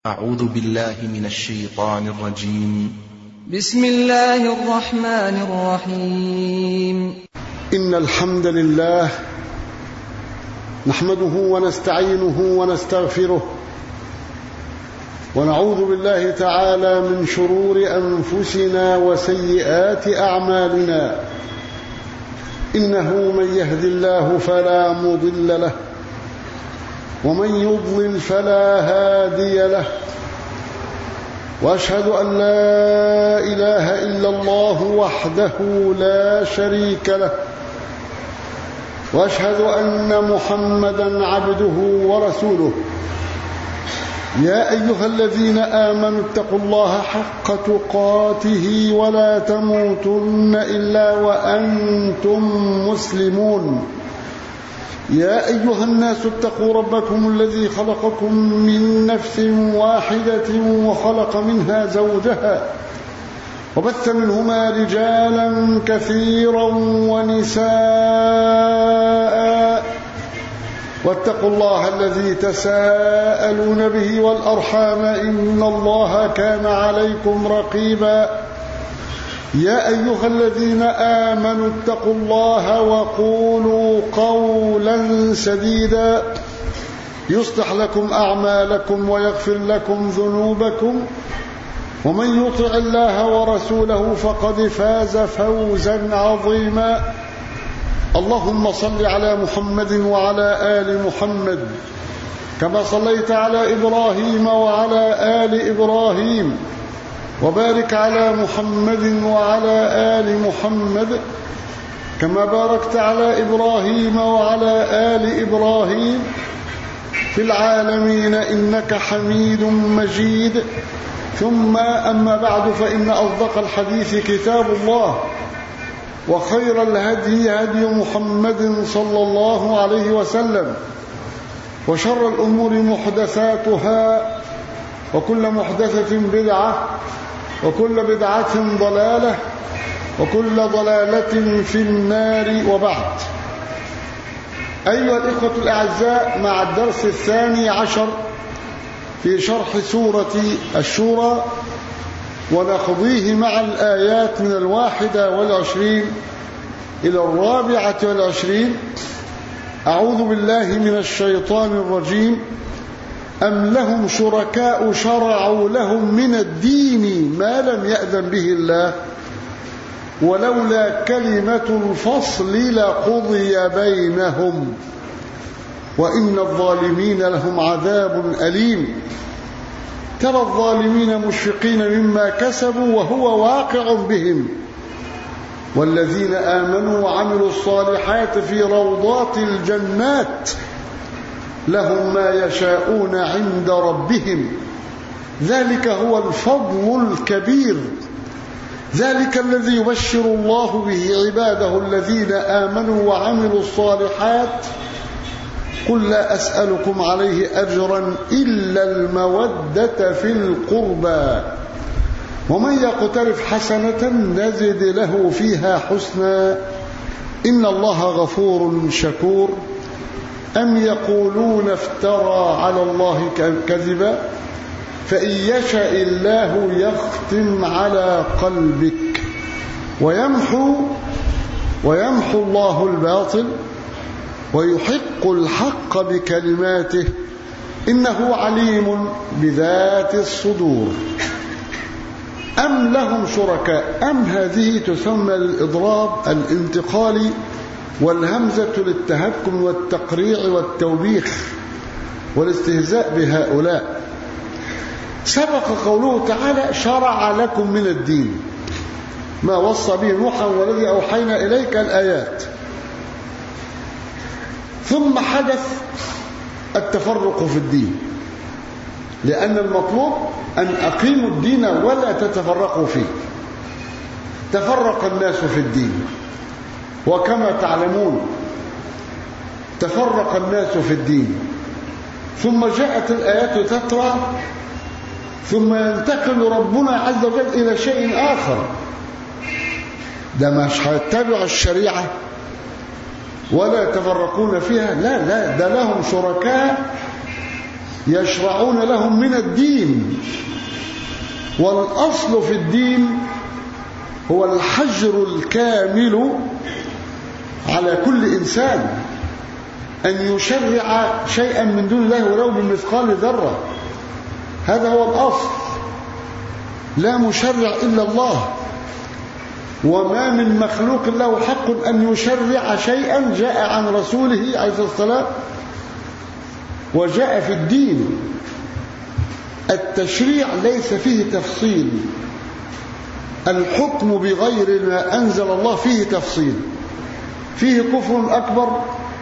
أعوذ بالله من الشيطان الرجيم بسم الله الرحمن الرحيم إن الحمد لله نحمده ونستعينه ونستغفره ونعوذ بالله تعالى من شرور أنفسنا وسيئات أعمالنا إنه من يهد الله فلا مضل له ومن يضلل فلا هادي له واشهد ان لا اله الا الله وحده لا شريك له واشهد ان محمدا عبده ورسوله يا ايها الذين امنوا اتقوا الله حق تقاته ولا تموتن الا وانتم مسلمون يا أيها الناس اتقوا ربكم الذي خلقكم من نفس واحدة وخلق منها زوجها وبث منهما رجالا كثيرا ونساء واتقوا الله الذي تساءلون به والأرحام إن الله كان عليكم رقيبا يا أيها الذين آمنوا اتقوا الله وقولوا قولا سديدا يصلح لكم أعمالكم ويغفر لكم ذنوبكم ومن يطع الله ورسوله فقد فاز فوزا عظيما اللهم صل على محمد وعلى آل محمد كما صليت على إبراهيم وعلى آل إبراهيم وبارك على محمد وعلى آل محمد كما باركت على إبراهيم وعلى آل إبراهيم في العالمين إنك حميد مجيد ثم أما بعد فإن أصدق الحديث كتاب الله وخير الهدي هدي محمد صلى الله عليه وسلم وشر الأمور محدثاتها وكل محدثة بدعة وكل بدعة ضلالة وكل ضلالة في النار وبعد أيها الإخوة الأعزاء مع الدرس الثاني عشر في شرح سورة الشورى ونقضيه مع الآيات من الواحدة والعشرين إلى الرابعة والعشرين أعوذ بالله من الشيطان الرجيم أم لهم شركاء شرعوا لهم من الدين ما لم يأذن به الله ولولا كلمة الفصل لقضي بينهم وإن الظالمين لهم عذاب أليم ترى الظالمين مشفقين مما كسبوا وهو واقع بهم والذين آمنوا وعملوا الصالحات في روضات الجنات لهم ما يشاءون عند ربهم ذلك هو الفضل الكبير ذلك الذي يبشر الله به عباده الذين آمنوا وعملوا الصالحات قل لا أسألكم عليه أجرا إلا المودة في القربى ومن يقترف حسنة نزد له فيها حسنا إن الله غفور شكور أم يقولون افترى على الله كذبا فإن يشاء الله يختم على قلبك ويمحو ويمحو الله الباطل ويحق الحق بكلماته إنه عليم بذات الصدور أم لهم شركاء أم هذه تسمى الإضراب الانتقالي والهمزة للتهكم والتقريع والتوبيخ والاستهزاء بهؤلاء سبق قوله تعالى شرع لكم من الدين ما وصى به نوحا والذي أوحينا إليك الآيات ثم حدث التفرق في الدين لأن المطلوب أن أقيموا الدين ولا تتفرقوا فيه تفرق الناس في الدين وكما تعلمون تفرق الناس في الدين ثم جاءت الآيات تترى ثم ينتقل ربنا عز وجل إلى شيء آخر ده مش هيتبع الشريعة ولا يتفرقون فيها لا لا ده لهم شركاء يشرعون لهم من الدين والأصل في الدين هو الحجر الكامل على كل إنسان أن يشرع شيئا من دون الله ولو بمثقال ذرة هذا هو الأصل لا مشرع إلا الله وما من مخلوق له حق أن يشرع شيئا جاء عن رسوله عليه الصلاة والسلام وجاء في الدين التشريع ليس فيه تفصيل الحكم بغير ما أنزل الله فيه تفصيل فيه كفر أكبر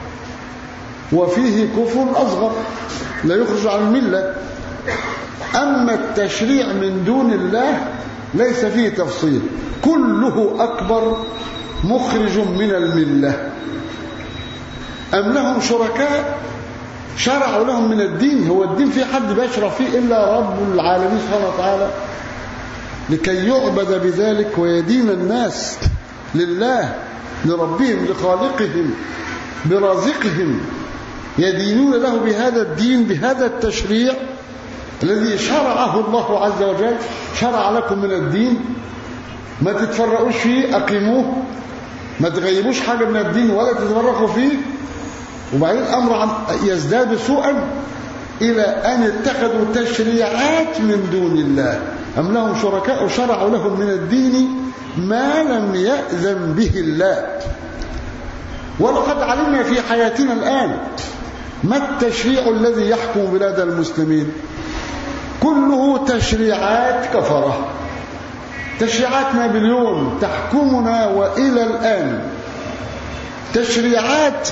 وفيه كفر أصغر لا يخرج عن الملة أما التشريع من دون الله ليس فيه تفصيل كله أكبر مخرج من الملة أم لهم شركاء شرعوا لهم من الدين هو الدين في حد بيشرع فيه إلا رب العالمين سبحانه وتعالى لكي يعبد بذلك ويدين الناس لله لربهم لخالقهم برازقهم يدينون له بهذا الدين بهذا التشريع الذي شرعه الله عز وجل شرع لكم من الدين ما تتفرقوش فيه أقيموه ما تغيبوش حاجة من الدين ولا تتفرقوا فيه وبعدين الأمر يزداد سوءا إلى أن اتخذوا تشريعات من دون الله أم لهم شركاء شرعوا لهم من الدين ما لم يأذن به الله ولقد علمنا في حياتنا الآن ما التشريع الذي يحكم بلاد المسلمين كله تشريعات كفرة تشريعات نابليون تحكمنا وإلى الآن تشريعات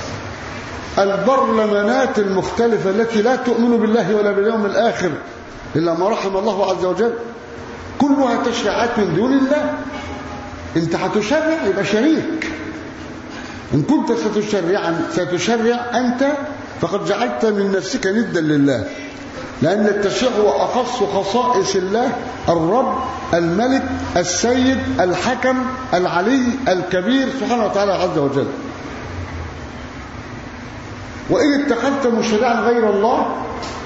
البرلمانات المختلفة التي لا تؤمن بالله ولا باليوم الآخر إلا ما رحم الله عز وجل كلها تشريعات من دون الله انت هتشرع يبقى شريك إن كنت ستشرع, ستشرع أنت فقد جعلت من نفسك ندا لله لأن التشريع هو أخص خصائص الله الرب الملك السيد الحكم العلي الكبير سبحانه وتعالى عز وجل وإن اتخذت مشرعا غير الله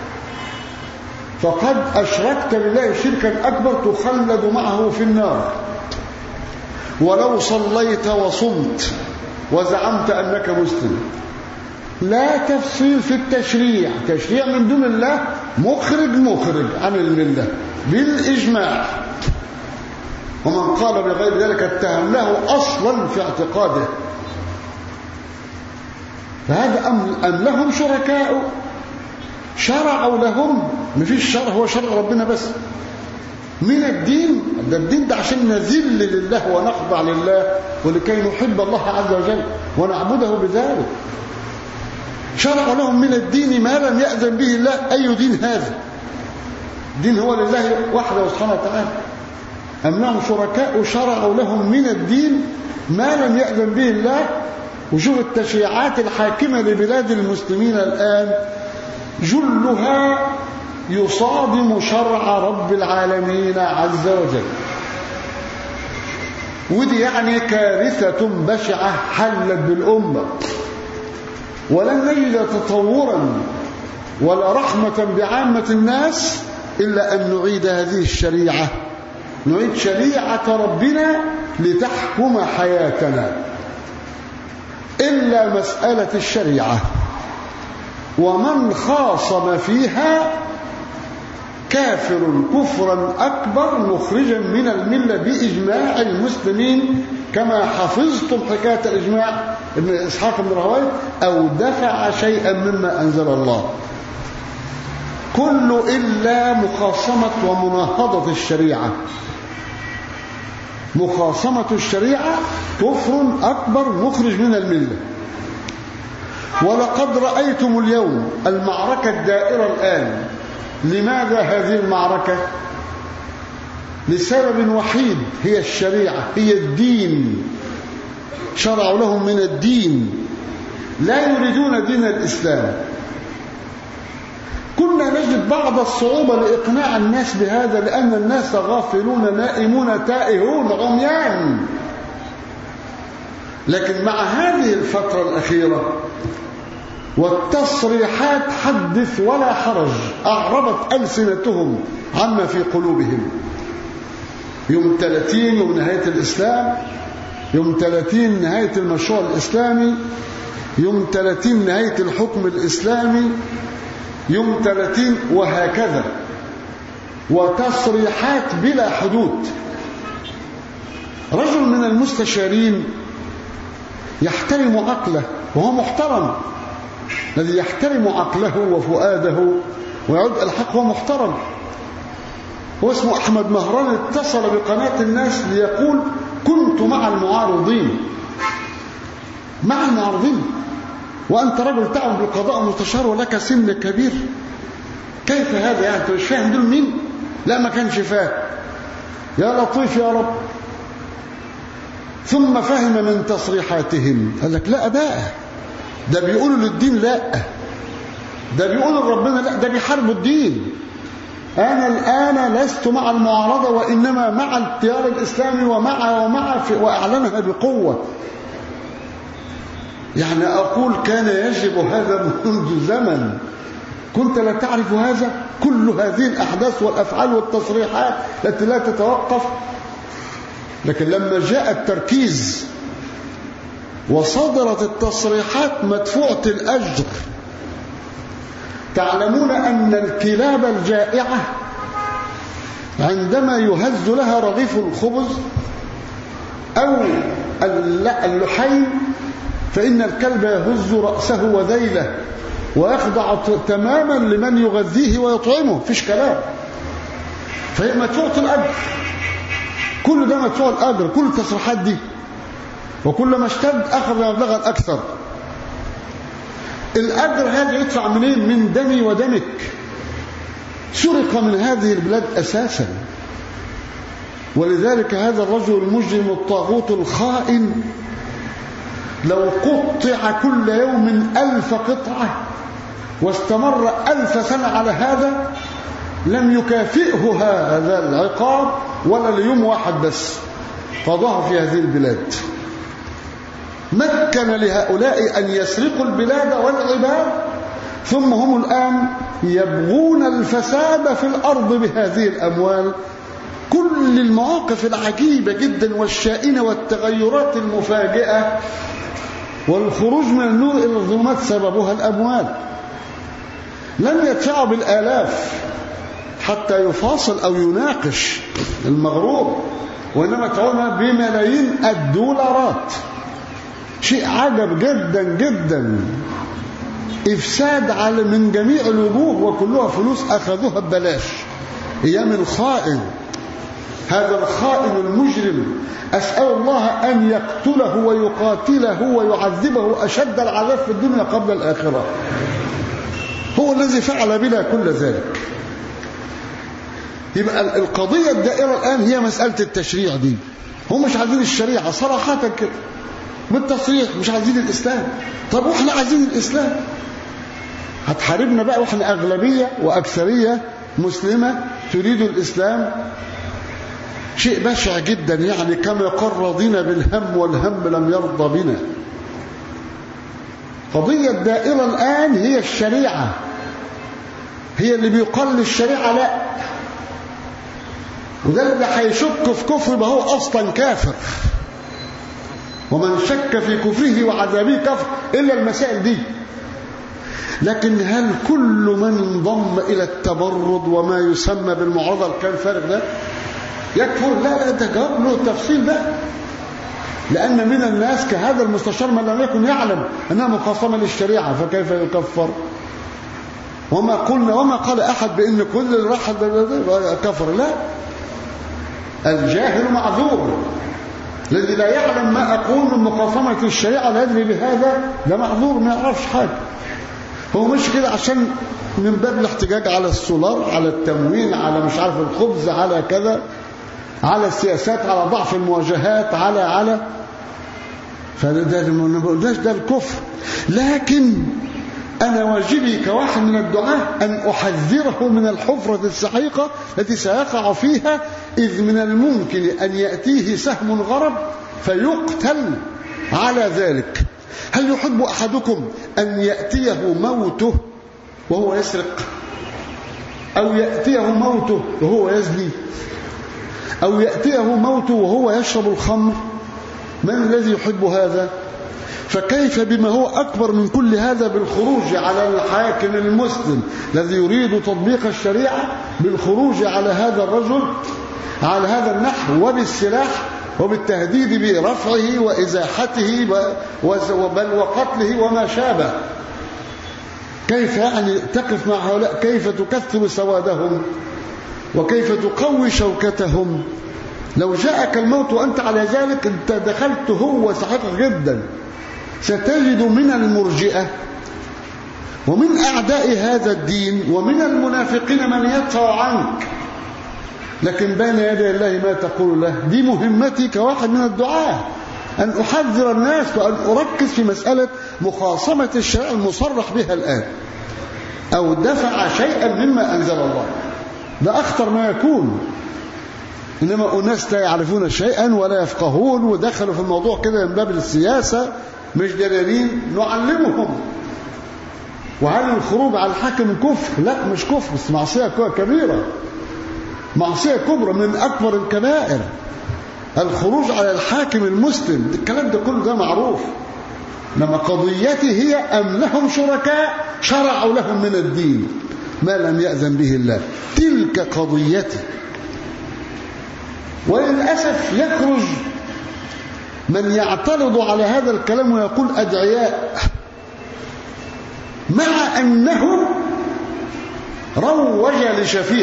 فقد أشركت بالله شركا أكبر تخلد معه في النار ولو صليت وصمت وزعمت أنك مسلم لا تفصيل في التشريع تشريع من دون الله مخرج مخرج عن الملة بالإجماع ومن قال بغير ذلك اتهمناه أصلا في اعتقاده فهذا أم, أم لهم شركاء شرعوا لهم مفيش شرع هو شرع ربنا بس من الدين ده الدين ده عشان نذل لله ونخضع لله ولكي نحب الله عز وجل ونعبده بذلك شرع لهم من الدين ما لم يأذن به الله أي دين هذا دين هو لله وحده سبحانه وتعالى أم لهم شركاء شرعوا لهم من الدين ما لم يأذن به الله وشوف التشريعات الحاكمة لبلاد المسلمين الآن جلها يصادم شرع رب العالمين عز وجل ودي يعني كارثة بشعة حلت بالأمة ولن نجد تطورا ولا رحمة بعامة الناس إلا أن نعيد هذه الشريعة نعيد شريعة ربنا لتحكم حياتنا إلا مسألة الشريعة ومن خاصم فيها كافر كفرا أكبر مخرجا من الملة بإجماع المسلمين كما حفظتم حكاية الإجماع ابن إسحاق بن رهوي أو دفع شيئا مما أنزل الله كل إلا مخاصمة ومناهضة الشريعة مخاصمة الشريعة كفر أكبر مخرج من الملة ولقد رأيتم اليوم المعركة الدائرة الآن لماذا هذه المعركة لسبب وحيد هي الشريعة هي الدين شرعوا لهم من الدين لا يريدون دين الإسلام كنا نجد بعض الصعوبة لإقناع الناس بهذا لأن الناس غافلون نائمون تائهون عميان لكن مع هذه الفترة الأخيرة والتصريحات حدث ولا حرج أعربت ألسنتهم عما في قلوبهم يوم 30 يوم نهاية الإسلام يوم 30 نهاية المشروع الإسلامي يوم 30 نهاية الحكم الإسلامي يوم 30 وهكذا وتصريحات بلا حدود رجل من المستشارين يحترم عقله وهو محترم الذي يحترم عقله وفؤاده ويعد الحق هو محترم هو اسمه أحمد مهران اتصل بقناة الناس ليقول كنت مع المعارضين مع المعارضين وأنت رجل تعمل بالقضاء مستشار ولك سن كبير كيف هذا يعني أنت مش فاهم دول مين لا ما كانش فاهم يا لطيف يا رب ثم فهم من تصريحاتهم قال لك لا بقى ده بيقولوا للدين لا ده بيقولوا لربنا لا ده بيحاربوا الدين أنا الآن لست مع المعارضة وإنما مع التيار الإسلامي ومع ومع في وأعلنها بقوة يعني أقول كان يجب هذا منذ زمن كنت لا تعرف هذا كل هذه الأحداث والأفعال والتصريحات التي لا تتوقف لكن لما جاء التركيز وصدرت التصريحات مدفوعة الأجر تعلمون أن الكلاب الجائعة عندما يهز لها رغيف الخبز أو اللحين فإن الكلب يهز رأسه وذيله ويخضع تماما لمن يغذيه ويطعمه فيش كلام فهي مدفوعة الأجر كل ده مدفوع الأجر كل التصريحات دي وكلما اشتد أخذ مبلغا أكثر الأجر هذا يدفع منين من دمي ودمك سرق من هذه البلاد أساسا ولذلك هذا الرجل المجرم الطاغوت الخائن لو قطع كل يوم ألف قطعة واستمر ألف سنة على هذا لم يكافئه هذا العقاب ولا ليوم واحد بس قضاه في هذه البلاد مكن لهؤلاء أن يسرقوا البلاد والعباد ثم هم الآن يبغون الفساد في الأرض بهذه الأموال كل المواقف العجيبة جدا والشائنة والتغيرات المفاجئة والخروج من النور إلى الظلمات سببها الأموال لم يدفعوا بالآلاف حتى يفاصل أو يناقش المغرور وإنما يدفعون بملايين الدولارات شيء عجب جدا جدا إفساد على من جميع الوجوه وكلها فلوس أخذوها ببلاش أيام الخائن هذا الخائن المجرم أسأل الله أن يقتله ويقاتله ويعذبه أشد العذاب في الدنيا قبل الآخرة هو الذي فعل بنا كل ذلك يبقى القضية الدائرة الآن هي مسألة التشريع دي هم مش عايزين الشريعة صراحة كده بالتصريح مش عايزين الإسلام طب واحنا عايزين الإسلام هتحاربنا بقى واحنا أغلبية وأكثرية مسلمة تريد الإسلام شيء بشع جدا يعني كما يقول رضينا بالهم والهم لم يرضى بنا قضية دائرة الآن هي الشريعة هي اللي بيقال للشريعة لا وده اللي هيشك في كفر يبقى هو أصلا كافر ومن شك في كفره وعذابه كفر إلا المسائل دي لكن هل كل من انضم إلى التبرد وما يسمى بالمعارضة الكلام فارغ ده يكفر لا لا ده جواب له تفصيل بقى لأن من الناس كهذا المستشار من لم يكن يعلم أنها مخاصمة للشريعة فكيف يكفر وما قلنا وما قال أحد بأن كل اللي راح كفر لا الجاهل معذور الذي لا يعلم ما أقول من مخاصمة الشريعة لا يدري بهذا ده معذور ما يعرفش حاجة هو مش كده عشان من باب الاحتجاج على السولار على التموين على مش عارف الخبز على كذا على السياسات على ضعف المواجهات على على فده ما بقولناش ده الكفر لكن أنا واجبي كواحد من الدعاة أن أحذره من الحفرة السحيقة التي سيقع فيها إذ من الممكن أن يأتيه سهم غرب فيقتل على ذلك هل يحب أحدكم أن يأتيه موته وهو يسرق أو يأتيه موته وهو يزني أو يأتيه موته وهو يشرب الخمر من الذي يحب هذا فكيف بما هو أكبر من كل هذا بالخروج على الحاكم المسلم الذي يريد تطبيق الشريعة بالخروج على هذا الرجل على هذا النحو وبالسلاح وبالتهديد برفعه وإزاحته بل وقتله وما شابه كيف يعني تقف مع هؤلاء كيف تكثر سوادهم وكيف تقوي شوكتهم لو جاءك الموت وأنت على ذلك أنت دخلت هو صحيح جدا ستجد من المرجئة ومن أعداء هذا الدين ومن المنافقين من يدفع عنك لكن بين يدي الله ما تقول له دي مهمتي كواحد من الدعاة أن أحذر الناس وأن أركز في مسألة مخاصمة الشريعة المصرح بها الآن أو دفع شيئا مما أنزل الله ده أخطر ما يكون إنما أناس لا يعرفون شيئا ولا يفقهون ودخلوا في الموضوع كده من باب السياسة مش دلالين نعلمهم وهل الخروج على الحاكم كفر لا مش كفر بس معصية كبيرة معصية كبرى من أكبر الكبائر الخروج على الحاكم المسلم الكلام ده كله ده معروف لما قضيتي هي أم لهم شركاء شرعوا لهم من الدين ما لم يأذن به الله تلك قضيتي وللأسف يخرج من يعترض على هذا الكلام ويقول أدعياء مع أنه روج لشفيق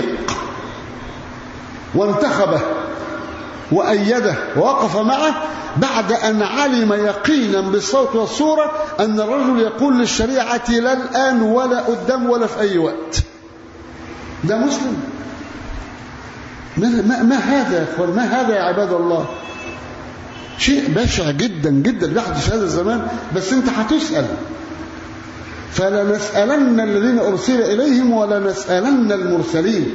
وانتخبه وأيده ووقف معه بعد أن علم يقينا بالصوت والصورة أن الرجل يقول للشريعة لا الآن ولا قدام ولا في أي وقت ده مسلم ما, ما, ما هذا يا أخوان ما هذا يا عباد الله شيء بشع جدا جدا يحدث في هذا الزمان بس انت هتسأل فلنسألن الذين أرسل إليهم ولنسألن المرسلين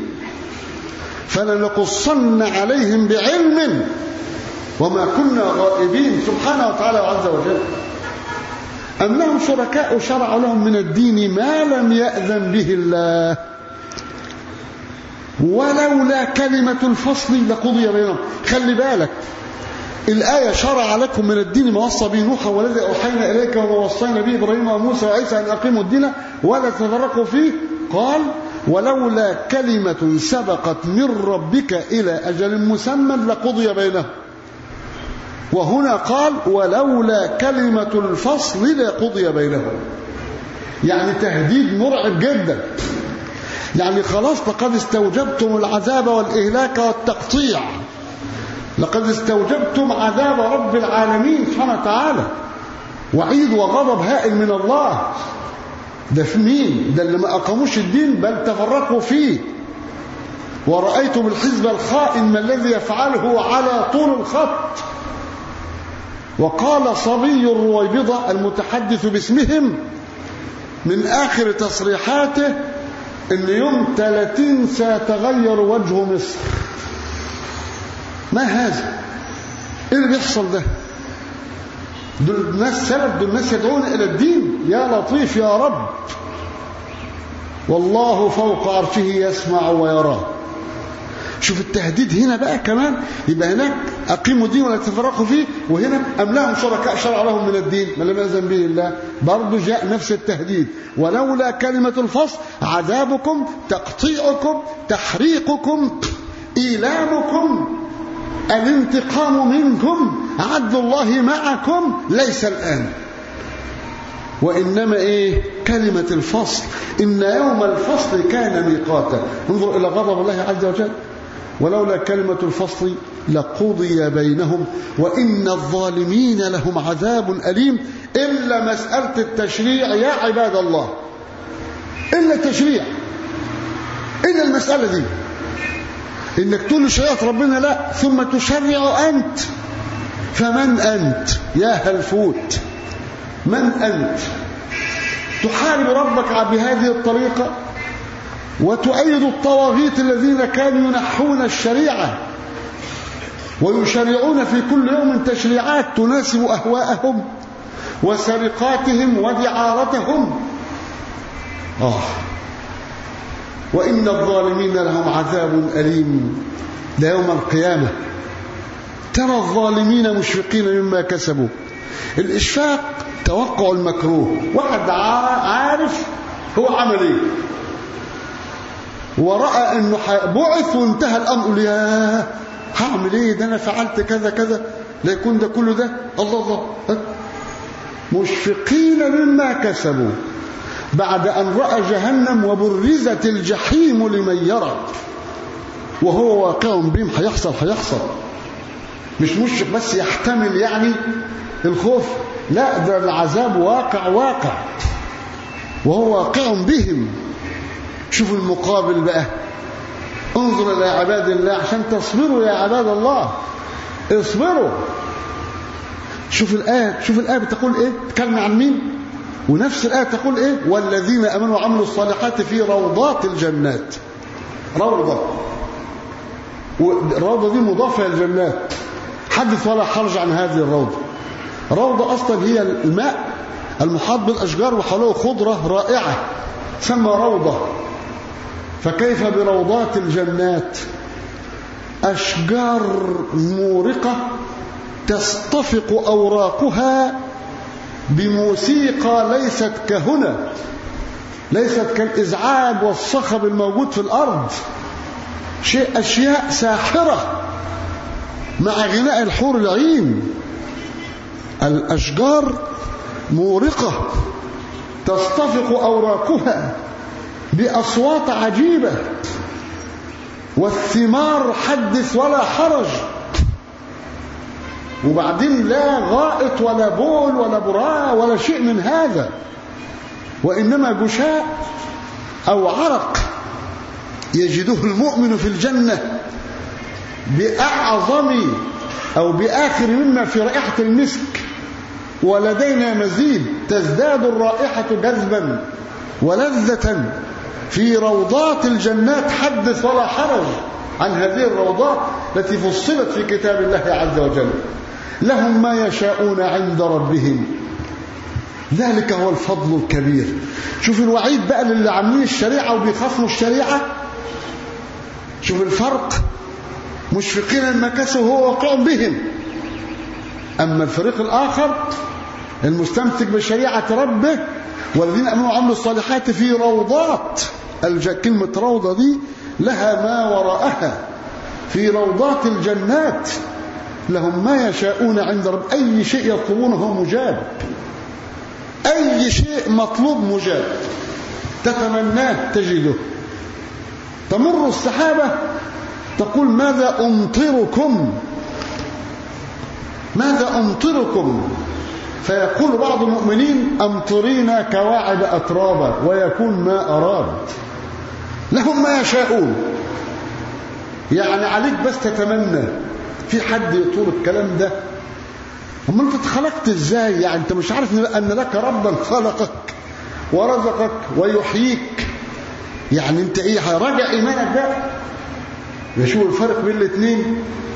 فلنقصن عليهم بعلم وما كنا غائبين سبحانه وتعالى عز وجل أم لهم شركاء شرعوا لهم من الدين ما لم يأذن به الله ولولا كلمة الفصل لقضي بينهم خلي بالك الآية شرع لكم من الدين ما وصى به نوحا والذي أوحينا إليك وما وصينا به إبراهيم وموسى وعيسى أن أقيموا الدين ولا تفرقوا فيه قال ولولا كلمة سبقت من ربك إلى أجل مسمى لقضي بينهم وهنا قال ولولا كلمة الفصل لقضي بينهم يعني تهديد مرعب جدا يعني خلاص لقد استوجبتم العذاب والإهلاك والتقطيع لقد استوجبتم عذاب رب العالمين سبحانه وتعالى وعيد وغضب هائل من الله ده في مين ده اللي ما أقاموش الدين بل تفرقوا فيه ورأيتم الحزب الخائن ما الذي يفعله على طول الخط وقال صبي الرويبضة المتحدث باسمهم من آخر تصريحاته ان يوم 30 سيتغير وجه مصر ما هذا ايه اللي بيحصل ده دول الناس سبب دول الناس يدعون الى الدين يا لطيف يا رب والله فوق عرشه يسمع ويرى شوف التهديد هنا بقى كمان يبقى هناك أقيموا الدين ولا تفرقوا فيه وهنا أم لهم شركاء شرع لهم من الدين ما لم يأذن به الله برضه جاء نفس التهديد ولولا كلمة الفصل عذابكم تقطيعكم تحريقكم إيلامكم الانتقام منكم عدل الله معكم ليس الآن وإنما إيه كلمة الفصل إن يوم الفصل كان ميقاتا انظر إلى غضب الله عز وجل ولولا كلمة الفصل لقضي بينهم وإن الظالمين لهم عذاب أليم إلا مسألة التشريع يا عباد الله إلا التشريع إلا المسألة دي إنك تقول شريعة ربنا لا ثم تشرع أنت فمن أنت يا هلفوت من أنت تحارب ربك بهذه الطريقة وتؤيد الطواغيت الذين كانوا ينحون الشريعة ويشرعون في كل يوم تشريعات تناسب أهواءهم وسرقاتهم ودعارتهم آه وإن الظالمين لهم عذاب أليم ده يوم القيامة ترى الظالمين مشفقين مما كسبوا الإشفاق توقع المكروه واحد عارف هو عمل ايه ورأى انه بعث وانتهى الامر يا هعمل ايه ده انا فعلت كذا كذا لا يكون ده كله ده الله الله مشفقين مما كسبوا بعد أن رأى جهنم وبرزت الجحيم لمن يرى وهو واقع بهم هيحصل هيحصل مش مشفق بس يحتمل يعني الخوف لا ده العذاب واقع واقع وهو واقع بهم شوفوا المقابل بقى انظر إلى عباد الله عشان تصبروا يا عباد الله اصبروا شوف الآية شوف الآية بتقول إيه تكلم عن مين ونفس الآية تقول إيه والذين أمنوا وعملوا الصالحات في روضات الجنات روضة والروضة دي مضافة للجنات حدث ولا حرج عن هذه الروضة روضة أصلا هي الماء المحاط بالأشجار وحوله خضرة رائعة سمى روضة فكيف بروضات الجنات أشجار مورقة تصطفق أوراقها بموسيقى ليست كهنا ليست كالإزعاج والصخب الموجود في الأرض شيء أشياء ساحرة مع غناء الحور العين الأشجار مورقة تصطفق أوراقها بأصوات عجيبة والثمار حدث ولا حرج وبعدين لا غائط ولا بول ولا براء ولا شيء من هذا وإنما جشاء أو عرق يجده المؤمن في الجنة بأعظم أو بآخر مما في رائحة المسك ولدينا مزيد تزداد الرائحة جذبا ولذة في روضات الجنات حدث ولا حرج عن هذه الروضات التي فصلت في كتاب الله عز وجل لهم ما يشاءون عند ربهم ذلك هو الفضل الكبير شوف الوعيد بقى للي عاملين الشريعة وبيخافوا الشريعة شوف الفرق مشفقين المكاسب هو واقع بهم أما الفريق الآخر المستمسك بشريعة ربه والذين أمنوا وعملوا الصالحات في روضات كلمة روضة دي لها ما وراءها في روضات الجنات لهم ما يشاءون عند رب أي شيء يطلبونه مجاب أي شيء مطلوب مجاب تتمناه تجده تمر السحابة تقول ماذا أمطركم ماذا أمطركم فيقول بعض المؤمنين أمطرينا كواعب أترابا ويكون ما أراد لهم ما يشاءون يعني عليك بس تتمنى في حد يطول الكلام ده أما أنت اتخلقت إزاي يعني أنت مش عارف أن لك ربا خلقك ورزقك ويحييك يعني أنت إيه راجع إيمانك ده يشوف الفرق بين الاثنين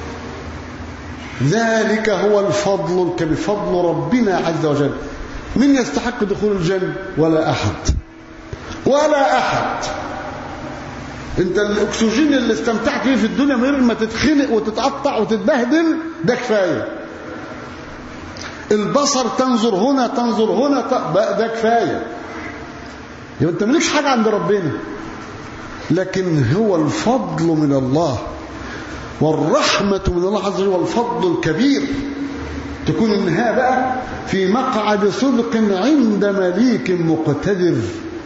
ذلك هو الفضل الكبير فضل ربنا عز وجل من يستحق دخول الجنة ولا أحد ولا أحد انت الاكسجين اللي استمتعت بيه في الدنيا من غير ما تتخنق وتتقطع وتتبهدل ده كفايه البصر تنظر هنا تنظر هنا ده كفايه يبقى انت مالكش حاجه عند ربنا لكن هو الفضل من الله والرحمة من الله عز وجل والفضل الكبير تكون النهاية بقى في مقعد صدق عند مليك مقتدر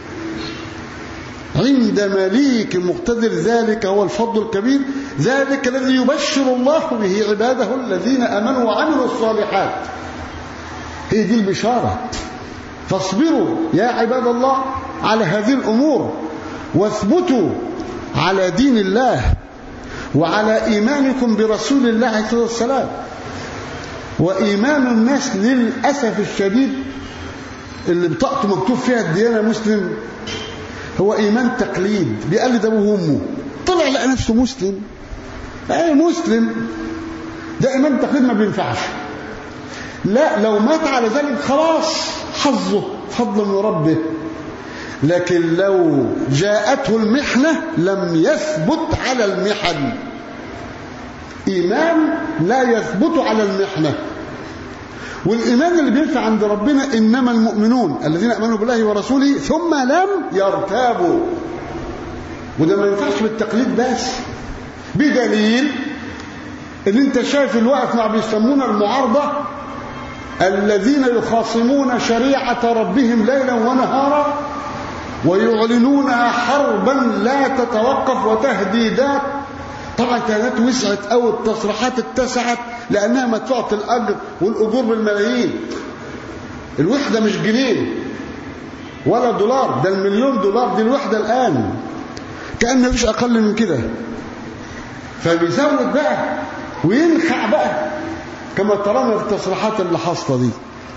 عند مليك مقتدر ذلك هو الفضل الكبير ذلك الذي يبشر الله به عباده الذين أمنوا وعملوا الصالحات هي دي البشارة فاصبروا يا عباد الله على هذه الأمور واثبتوا على دين الله وعلى إيمانكم برسول الله عليه الصلاة والسلام وإيمان الناس للأسف الشديد اللي بطاقته مكتوب فيها الديانة مسلم هو إيمان تقليد بيقلد أبوه وأمه طلع لقى نفسه مسلم أي مسلم ده إيمان تقليد ما بينفعش لا لو مات على ذلك خلاص حظه فضل من ربه لكن لو جاءته المحنة لم يثبت على المحن إيمان لا يثبت على المحنة والإيمان اللي بينفع عند ربنا إنما المؤمنون الذين أمنوا بالله ورسوله ثم لم يرتابوا وده ما ينفعش بالتقليد بس بدليل ان انت شايف الوقت مع بيسمونا المعارضة الذين يخاصمون شريعة ربهم ليلا ونهارا ويعلنونها حربا لا تتوقف وتهديدات طبعا كانت وسعت او التصريحات اتسعت لانها مدفوعه الاجر والاجور بالملايين الوحده مش جنيه ولا دولار ده المليون دولار دي الوحده الان كان مفيش اقل من كده فبيزود بقى وينخع بقى كما ترانا في التصريحات اللي حاصله دي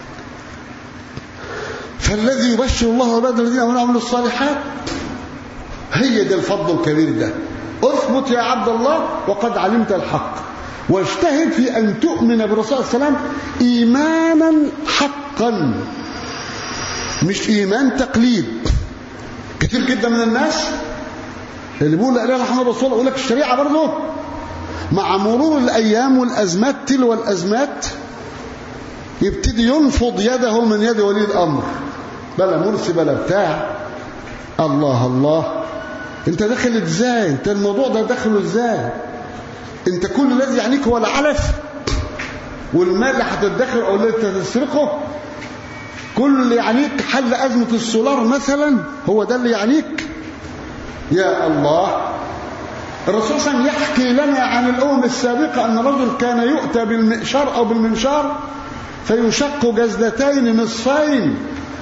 فالذي يبشر الله عباده الذين امنوا وعملوا الصالحات هي ده الفضل الكبير ده اثبت يا عبد الله وقد علمت الحق واجتهد في ان تؤمن بالرسول صلى الله عليه وسلم ايمانا حقا مش ايمان تقليد كتير جدا من الناس اللي بيقول لا اله الا الله الرسول يقول لك الشريعه برضه مع مرور الايام والازمات تلو الازمات يبتدي ينفض يده من يد ولي الامر بلا مرسي بلا بتاع الله الله انت داخل ازاي انت الموضوع ده داخله ازاي انت كل الذي يعنيك هو العلف والمال اللي هتدخر او اللي تسرقه كل اللي يعنيك حل ازمه السولار مثلا هو ده اللي يعنيك يا الله الرسول صلى الله عليه وسلم يحكي لنا عن الامم السابقه ان رجل كان يؤتى بالمئشار او بالمنشار فيشق جزلتين نصفين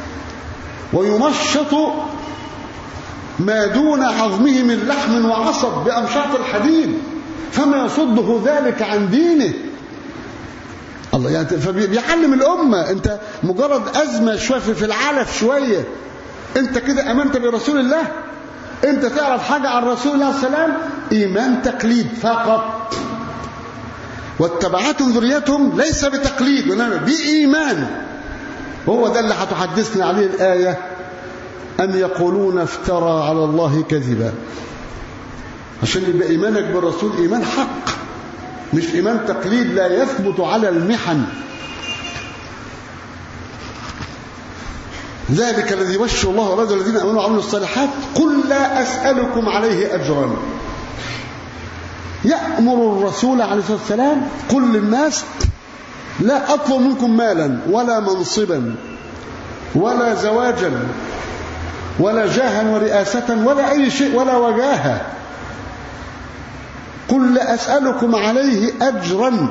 ويمشط ما دون عظمه من لحم وعصب بأمشاط الحديد فما يصده ذلك عن دينه الله يعني فبيعلم الأمة أنت مجرد أزمة شوية في العلف شوية أنت كده أمنت برسول الله أنت تعرف حاجة عن رسول الله صلى الله عليه وسلم إيمان تقليد فقط واتبعتهم ذريتهم ليس بتقليد وإنما بإيمان وهو ده اللي هتحدثنا عليه الآية أن يقولون افترى على الله كذبا عشان يبقى إيمانك بالرسول إيمان حق مش إيمان تقليد لا يثبت على المحن ذلك الذي يبشر الله عباده الذين امنوا وعملوا الصالحات قل لا اسالكم عليه اجرا يامر الرسول عليه الصلاه والسلام قل للناس لا اطلب منكم مالا ولا منصبا ولا زواجا ولا جاها ورئاسة ولا أي شيء ولا وجاهة قل لا أسألكم عليه أجرا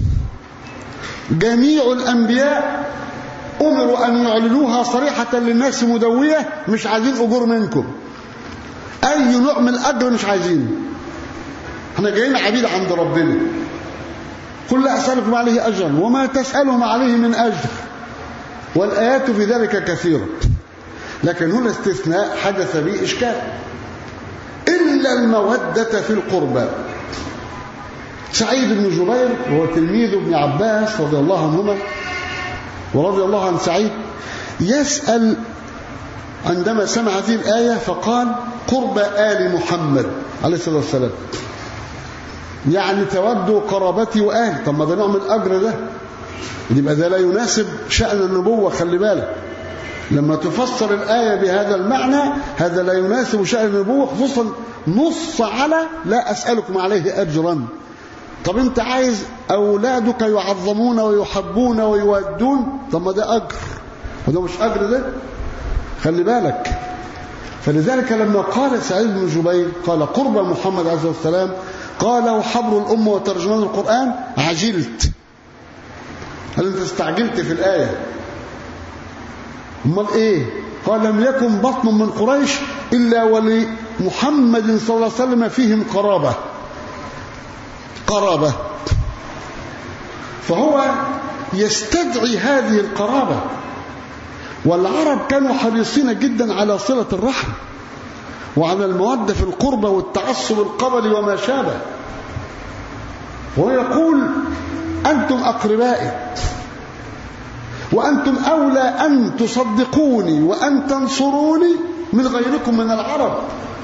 جميع الأنبياء أمروا أن يعلنوها صريحة للناس مدوية مش عايزين أجور منكم أي نوع من الأجر مش عايزينه احنا جايين عبيد عند ربنا قل لا أسألكم عليه أجرا وما تسألهم عليه من أجر والآيات في ذلك كثيرة لكن هنا استثناء حدث به إشكال إلا المودة في القربى سعيد بن جبير وهو تلميذ ابن عباس رضي الله عنهما ورضي الله عن سعيد يسأل عندما سمع هذه الآية فقال قرب آل محمد عليه الصلاة والسلام يعني تودوا قرابتي وآل طب ما ده نوع من الأجر ده يبقى ده لا يناسب شأن النبوة خلي بالك لما تفسر الآية بهذا المعنى هذا لا يناسب شأن النبوة خصوصا نص على لا أسألكم عليه أجرا طب انت عايز أولادك يعظمون ويحبون ويودون طب ما ده أجر وده مش أجر ده خلي بالك فلذلك لما قال سعيد بن جبير قال قرب محمد عليه الصلاة والسلام قال وحبر الأمة وترجمان القرآن عجلت هل انت استعجلت في الآية امال ايه قال لم يكن بطن من قريش إلا ولمحمد صلى الله عليه وسلم فيهم قرابة قرابة فهو يستدعي هذه القرابة والعرب كانوا حريصين جدا على صلة الرحم وعلى المودة في القربة والتعصب القبلي وما شابه ويقول أنتم أقربائي وأنتم أولى أن تصدقوني وأن تنصروني من غيركم من العرب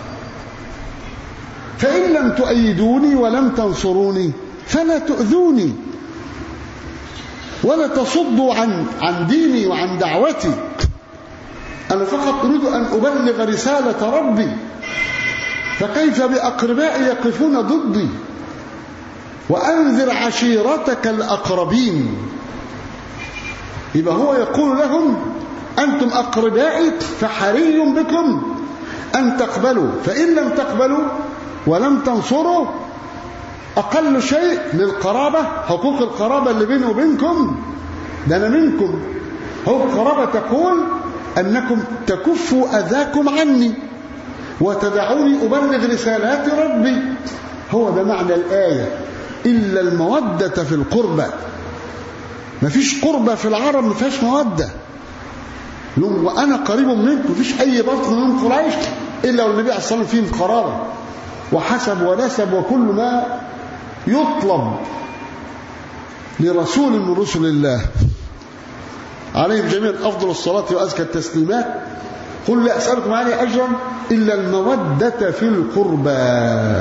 فإن لم تؤيدوني ولم تنصروني فلا تؤذوني ولا تصدوا عن عن ديني وعن دعوتي أنا فقط أريد أن أبلغ رسالة ربي فكيف بأقربائي يقفون ضدي وأنذر عشيرتك الأقربين يبقى هو يقول لهم أنتم أقربائي فحري بكم أن تقبلوا فإن لم تقبلوا ولم تنصروا أقل شيء للقرابة حقوق القرابة اللي بيني وبينكم ده أنا منكم حقوق القرابة تقول أنكم تكفوا أذاكم عني وتدعوني أبلغ رسالات ربي هو ده معنى الآية إلا المودة في القربة مفيش قربة في العرب ما فيهاش مودة لهم وأنا قريب منكم مفيش أي بطن من قريش إلا والنبي عليه الصلاة والسلام فيهم قرابة وحسب ونسب وكل ما يطلب لرسول من رسل الله عليهم جميعا أفضل الصلاة وأزكى التسليمات قل لا أسألكم عليه أجرا إلا المودة في القربى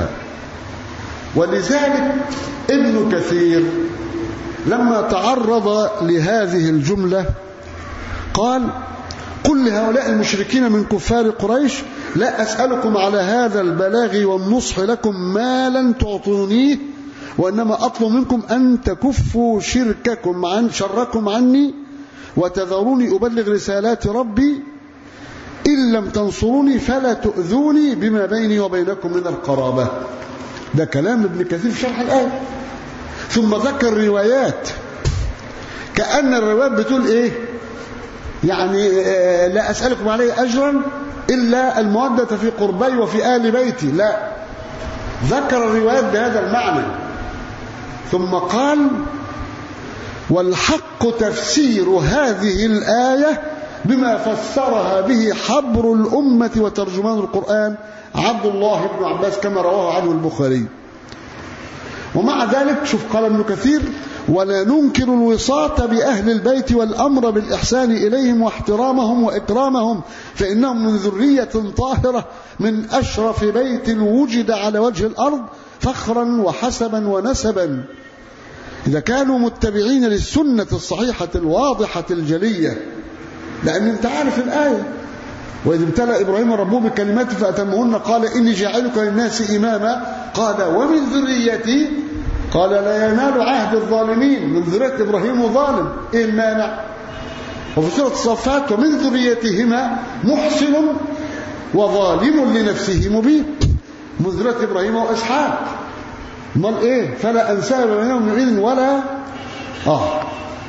ولذلك ابن كثير لما تعرض لهذه الجملة قال قل لهؤلاء المشركين من كفار قريش لا أسألكم على هذا البلاغ والنصح لكم ما لن تعطونيه وإنما أطلب منكم أن تكفوا شرككم عن شركم عني وتذروني أبلغ رسالات ربي إن لم تنصروني فلا تؤذوني بما بيني وبينكم من القرابة ده كلام ابن كثير في شرح الآية ثم ذكر روايات كأن الروايات بتقول إيه يعني لا أسألكم عليه أجرا إلا المودة في قربي وفي آل بيتي لا ذكر الروايات بهذا المعنى ثم قال والحق تفسير هذه الآية بما فسرها به حبر الأمة وترجمان القرآن عبد الله بن عباس كما رواه عنه البخاري ومع ذلك شوف قال ابن كثير ولا ننكر الوساطة بأهل البيت والأمر بالإحسان إليهم واحترامهم وإكرامهم فإنهم من ذرية طاهرة من أشرف بيت وجد على وجه الأرض فخرا وحسبا ونسبا إذا كانوا متبعين للسنة الصحيحة الواضحة الجلية لأن أنت عارف الآية وإذ ابتلى إبراهيم ربه بكلمات فأتمهن قال إني جاعلك للناس إماما قال ومن ذريتي قال لا ينال عهد الظالمين من ذرية إبراهيم ظالم إيه المانع وفي سورة الصفات ومن ذريتهما محسن وظالم لنفسه مبين من ذرية إبراهيم وإسحاق امال إيه فلا أنساب بينهم يعين ولا آه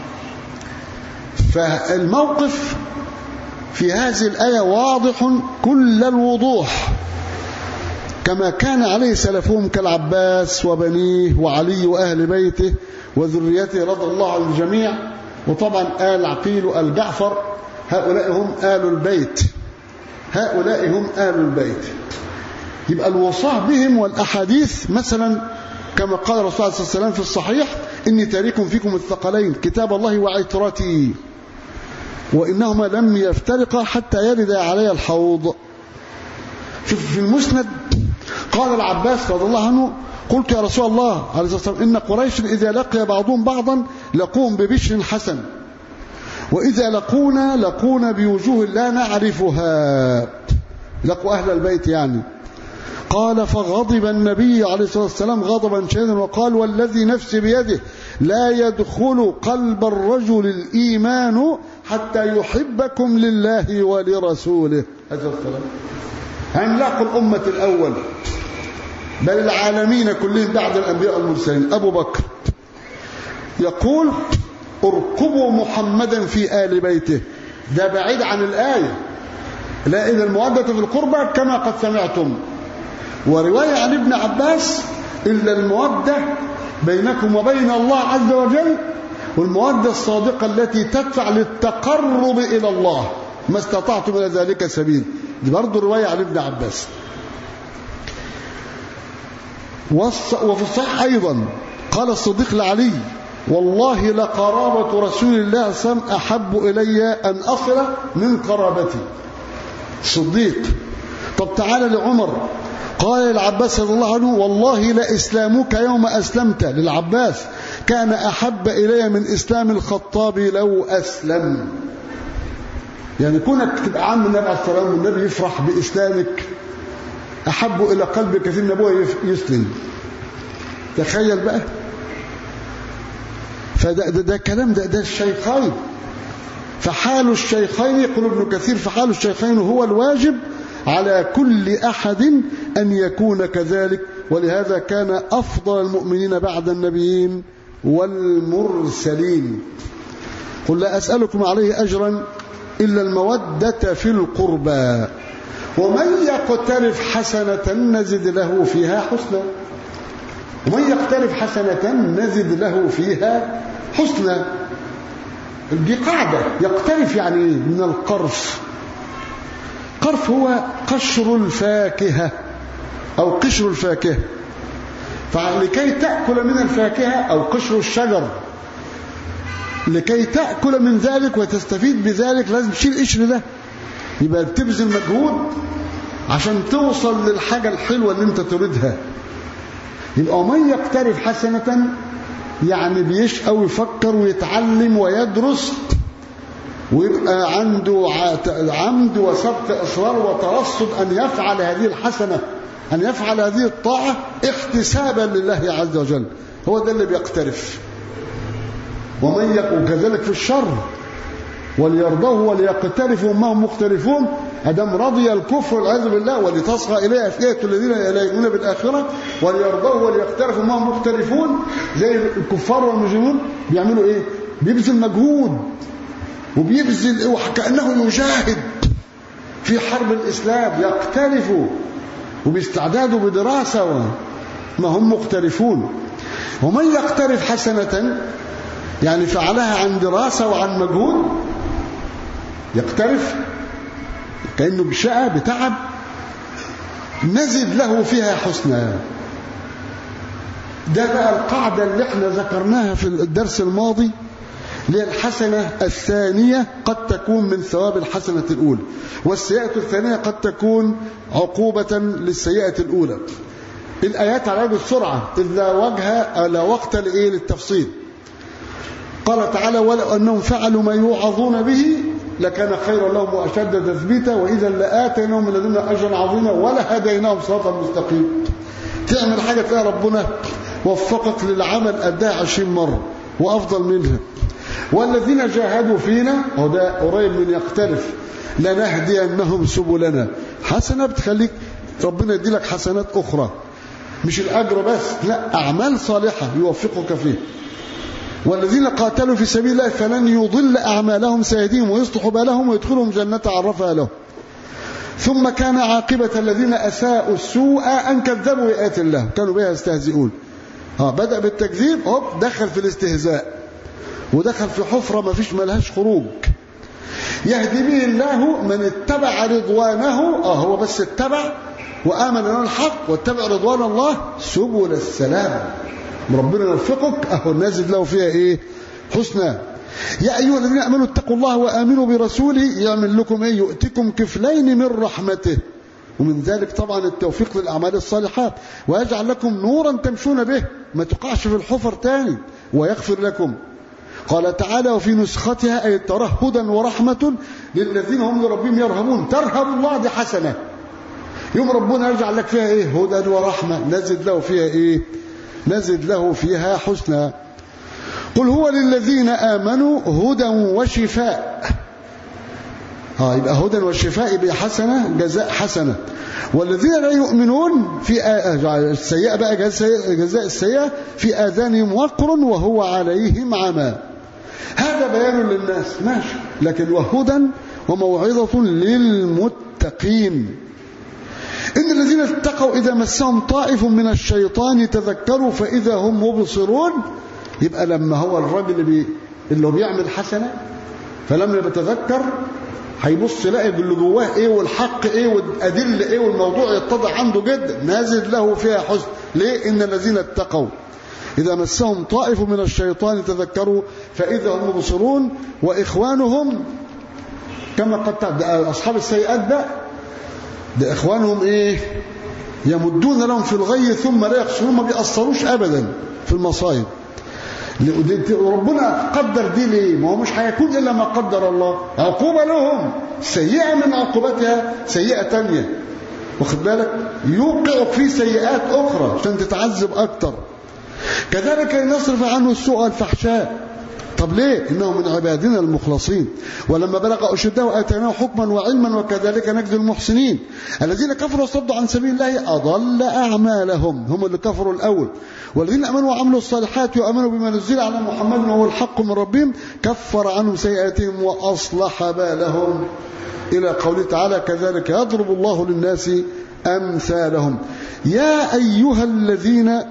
فالموقف في هذه الآية واضح كل الوضوح كما كان عليه سلفهم كالعباس وبنيه وعلي وأهل بيته وذريته رضي الله عن الجميع وطبعا آل عقيل وآل جعفر هؤلاء هم آل البيت هؤلاء هم آل البيت يبقى الوصاة بهم والأحاديث مثلا كما قال الرسول صلى الله عليه وسلم في الصحيح إني تاريكم فيكم الثقلين كتاب الله وعترتي وإنهما لم يفترقا حتى يرد علي الحوض شوف في المسند قال العباس رضي الله عنه قلت يا رسول الله عليه الصلاة والسلام إن قريش إذا لقي بعضهم بعضا لقوهم ببشر حسن وإذا لقونا لقونا بوجوه لا نعرفها لقوا أهل البيت يعني قال فغضب النبي عليه الصلاة والسلام غضبا شديدا وقال والذي نفسي بيده لا يدخل قلب الرجل الإيمان حتى يحبكم لله ولرسوله هذا الكلام عملاق الأمة الأول بل العالمين كلهم بعد الأنبياء المرسلين أبو بكر يقول ارقبوا محمدا في آل بيته ده بعيد عن الآية لا إن المودة في القربى كما قد سمعتم ورواية عن ابن عباس إلا المودة بينكم وبين الله عز وجل والمودة الصادقة التي تدفع للتقرب إلى الله ما استطعتم إلى ذلك سبيل دي برضه رواية عن ابن عباس وفي الصحيح أيضا قال الصديق لعلي والله لقرابة رسول الله صلى الله عليه وسلم أحب إلي أن أصل من قرابتي صديق طب تعالى لعمر قال للعباس رضي الله عنه والله لإسلامك يوم أسلمت للعباس كان أحب إلي من إسلام الخطاب لو أسلم يعني كونك تبقى عم النبي عليه الصلاة والسلام والنبي يفرح بإسلامك أحب إلى قلب كثير من أبوه يسلم تخيل بقى فده ده, ده كلام ده, ده الشيخين فحال الشيخين يقول ابن كثير فحال الشيخين هو الواجب على كل أحد أن يكون كذلك ولهذا كان أفضل المؤمنين بعد النبيين والمرسلين قل لا أسألكم عليه أجرا إلا المودة في القربى ومن يقترف حسنة نزد له فيها حسنا ومن يقترف حسنة نزد له فيها حسنا دي قاعدة يقترف يعني من القرف قرف هو قشر الفاكهة أو قشر الفاكهة فلكي تأكل من الفاكهة أو قشر الشجر لكي تأكل من ذلك وتستفيد بذلك لازم تشيل القشر ده يبقى بتبذل مجهود عشان توصل للحاجة الحلوة اللي انت تريدها يبقى من يقترف حسنة يعني بيشقى ويفكر ويتعلم ويدرس ويبقى عنده عمد وسبق إصرار وترصد أن يفعل هذه الحسنة أن يفعل هذه الطاعة احتسابا لله عز وجل هو ده اللي بيقترف ومن يقول كذلك في الشر وليرضوه وليقترفوا ما هم مختلفون أدم رضي الكفر والعياذ بالله ولتصغى إليه أفئدة الذين لا يؤمنون بالآخرة وليرضوه وليقترفوا ما هم مختلفون زي الكفار والمجرمون بيعملوا إيه؟ بيبذل مجهود وبيبذل وكأنه يجاهد في حرب الإسلام يقترفوا وبيستعدادوا بدراسة ما هم مختلفون ومن يقترف حسنة يعني فعلها عن دراسة وعن مجهود يقترف كأنه بشقى بتعب نزد له فيها حسنا ده بقى القاعدة اللي احنا ذكرناها في الدرس الماضي للحسنة الثانية قد تكون من ثواب الحسنة الأولى والسيئة الثانية قد تكون عقوبة للسيئة الأولى الآيات على وجه السرعة إذا وجه لا وقت لإيه للتفصيل قال تعالى ولو أنهم فعلوا ما يوعظون به لكان خيرا لهم وأشد تثبيتا وإذا لآتيناهم من لدنا أجرا عظيما ولهديناهم صراطا مستقيما تعمل حاجة تلاقي ربنا وفقك للعمل أداها عشرين مرة وأفضل منها والذين جاهدوا فينا وده قريب من يقترف لنهدينهم سبلنا حسنة بتخليك ربنا يدي لك حسنات أخرى مش الأجر بس لا أعمال صالحة يوفقك فيه والذين قاتلوا في سبيل الله فلن يضل أعمالهم سيهديهم ويصلح بالهم ويدخلهم جنة عرفها لهم ثم كان عاقبة الذين أساءوا السوء أن كذبوا بآيات الله كانوا بها يستهزئون ها بدأ بالتكذيب هوب دخل في الاستهزاء ودخل في حفرة ما فيش ملهاش خروج يهدي به الله من اتبع رضوانه اه هو بس اتبع وآمن له الحق واتبع رضوان الله سبل السلام ربنا يوفقك اهو نازل له فيها ايه حسنى يا ايها الذين امنوا اتقوا الله وامنوا برسوله يعمل لكم ايه يؤتكم كفلين من رحمته ومن ذلك طبعا التوفيق للاعمال الصالحات ويجعل لكم نورا تمشون به ما تقعش في الحفر تاني ويغفر لكم قال تعالى وفي نسختها أي ترى هدى ورحمة للذين هم لربهم يرهبون ترهب الله دي حسنة يوم ربنا يرجع لك فيها ايه هدى ورحمة نزد له فيها ايه نزد له فيها حسنا قل هو للذين آمنوا هدى وشفاء ها يبقى هدى وشفاء يبقى حسنة جزاء حسنة والذين لا يؤمنون في السيئة بقى جزاء السيئة في آذانهم وقر وهو عليهم عمى هذا بيان للناس ماشي لكن وهدى وموعظة للمتقين إن الذين اتقوا إذا مسهم طائف من الشيطان تذكروا فإذا هم مبصرون يبقى لما هو الراجل اللي, بي اللي هو بيعمل حسنة فلما يتذكر هيبص يلاقي اللي جواه ايه والحق ايه والادله ايه والموضوع يتضح عنده جدا نازل له فيها حسن ليه ان الذين اتقوا إذا مسهم طائف من الشيطان تذكروا فإذا هم مبصرون وإخوانهم كما قد ده أصحاب السيئات بقى ده إخوانهم إيه يمدون لهم في الغي ثم لا يقصرون ما بيأثروش أبدا في المصائب ربنا قدر دي ليه ما هو مش هيكون إلا ما قدر الله عقوبة لهم سيئة من عقوبتها سيئة تانية واخد بالك يوقعك في سيئات أخرى عشان تتعذب أكتر كذلك نصرف عنه السوء والفحشاء طب ليه إنه من عبادنا المخلصين ولما بلغ أشده آتيناه حكما وعلما وكذلك نجزي المحسنين الذين كفروا وصدوا عن سبيل الله أضل أعمالهم هم اللي كفروا الأول والذين أمنوا وعملوا الصالحات وأمنوا بما نزل على محمد وهو الحق من ربهم كفر عنهم سيئاتهم وأصلح بالهم إلى قوله تعالى كذلك يضرب الله للناس أمثالهم يا أيها الذين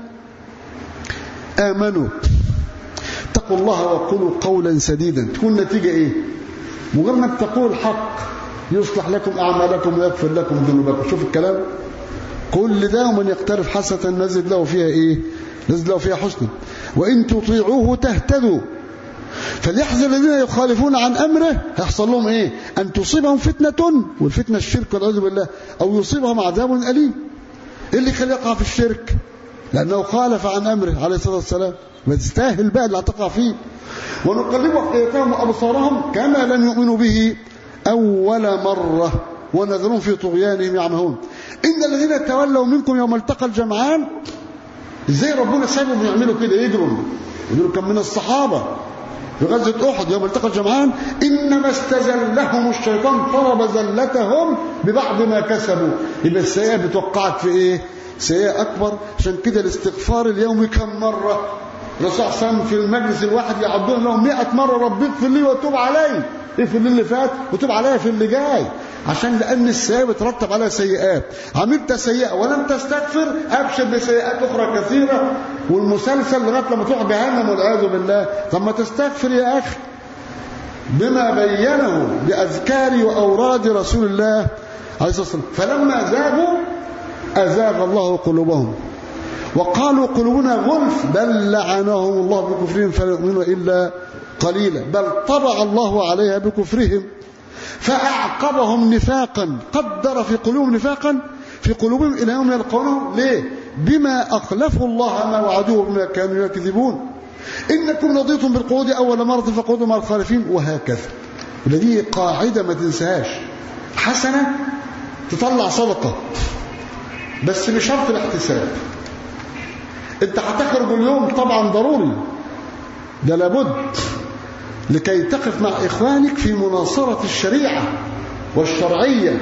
آمنوا اتقوا الله وقولوا قولا سديدا تكون نتيجة ايه مجرد ما تقول الحق يصلح لكم أعمالكم ويغفر لكم ذنوبكم شوف الكلام كل ده ومن يقترف حسنة نزد له فيها ايه نزد له فيها حسنا وإن تطيعوه تهتدوا فليحذر الذين يخالفون عن أمره هيحصل لهم ايه أن تصيبهم فتنة والفتنة الشرك والعياذ بالله أو يصيبهم عذاب أليم ايه اللي خليه يقع في الشرك لأنه خالف عن أمره عليه الصلاة والسلام وتستاهل بقى اللي هتقع فيه ونقلب أفئدتهم وأبصارهم كما لم يؤمنوا به أول مرة ونذرهم في طغيانهم يعمهون إن الذين تولوا منكم يوم التقى الجمعان إزاي ربنا سابهم يعملوا كده يجروا يقولوا كم من الصحابة في غزوة أحد يوم التقى الجمعان إنما استزلهم الشيطان طلب زلتهم ببعض ما كسبوا يبقى السيئة بتوقعك في إيه سيئة أكبر عشان كده الاستغفار اليومي كم مرة الرسول صلى الله عليه وسلم في المجلس الواحد يعدون لهم 100 مرة ربي اغفر لي وتوب علي اغفر لي اللي فات وتوب عليا في اللي جاي عشان لأن السيئة بترتب على سيئات عملت سيئة ولم تستغفر أبشر بسيئات أخرى كثيرة والمسلسل لغاية لما تروح جهنم والعياذ بالله طب ما تستغفر يا أخي بما بينه بأذكار وأوراد رسول الله عليه الصلاة والسلام فلما زاغوا أزاغ الله قلوبهم وقالوا قلوبنا غلف بل لعنهم الله بكفرهم فلا يؤمنوا إلا قليلا بل طبع الله عليها بكفرهم فأعقبهم نفاقا قدر في قلوبهم نفاقا في قلوبهم إلى يوم يلقونه ليه بما أخلفوا الله ما وعدوه بما كانوا يكذبون إنكم رضيتم بالقعود أول مرة فقعدوا مع الخالفين وهكذا ودي قاعدة ما تنساهاش حسنة تطلع صدقة بس بشرط الاحتساب انت هتخرج اليوم طبعا ضروري ده لابد لكي تقف مع إخوانك في مناصرة الشريعة والشرعية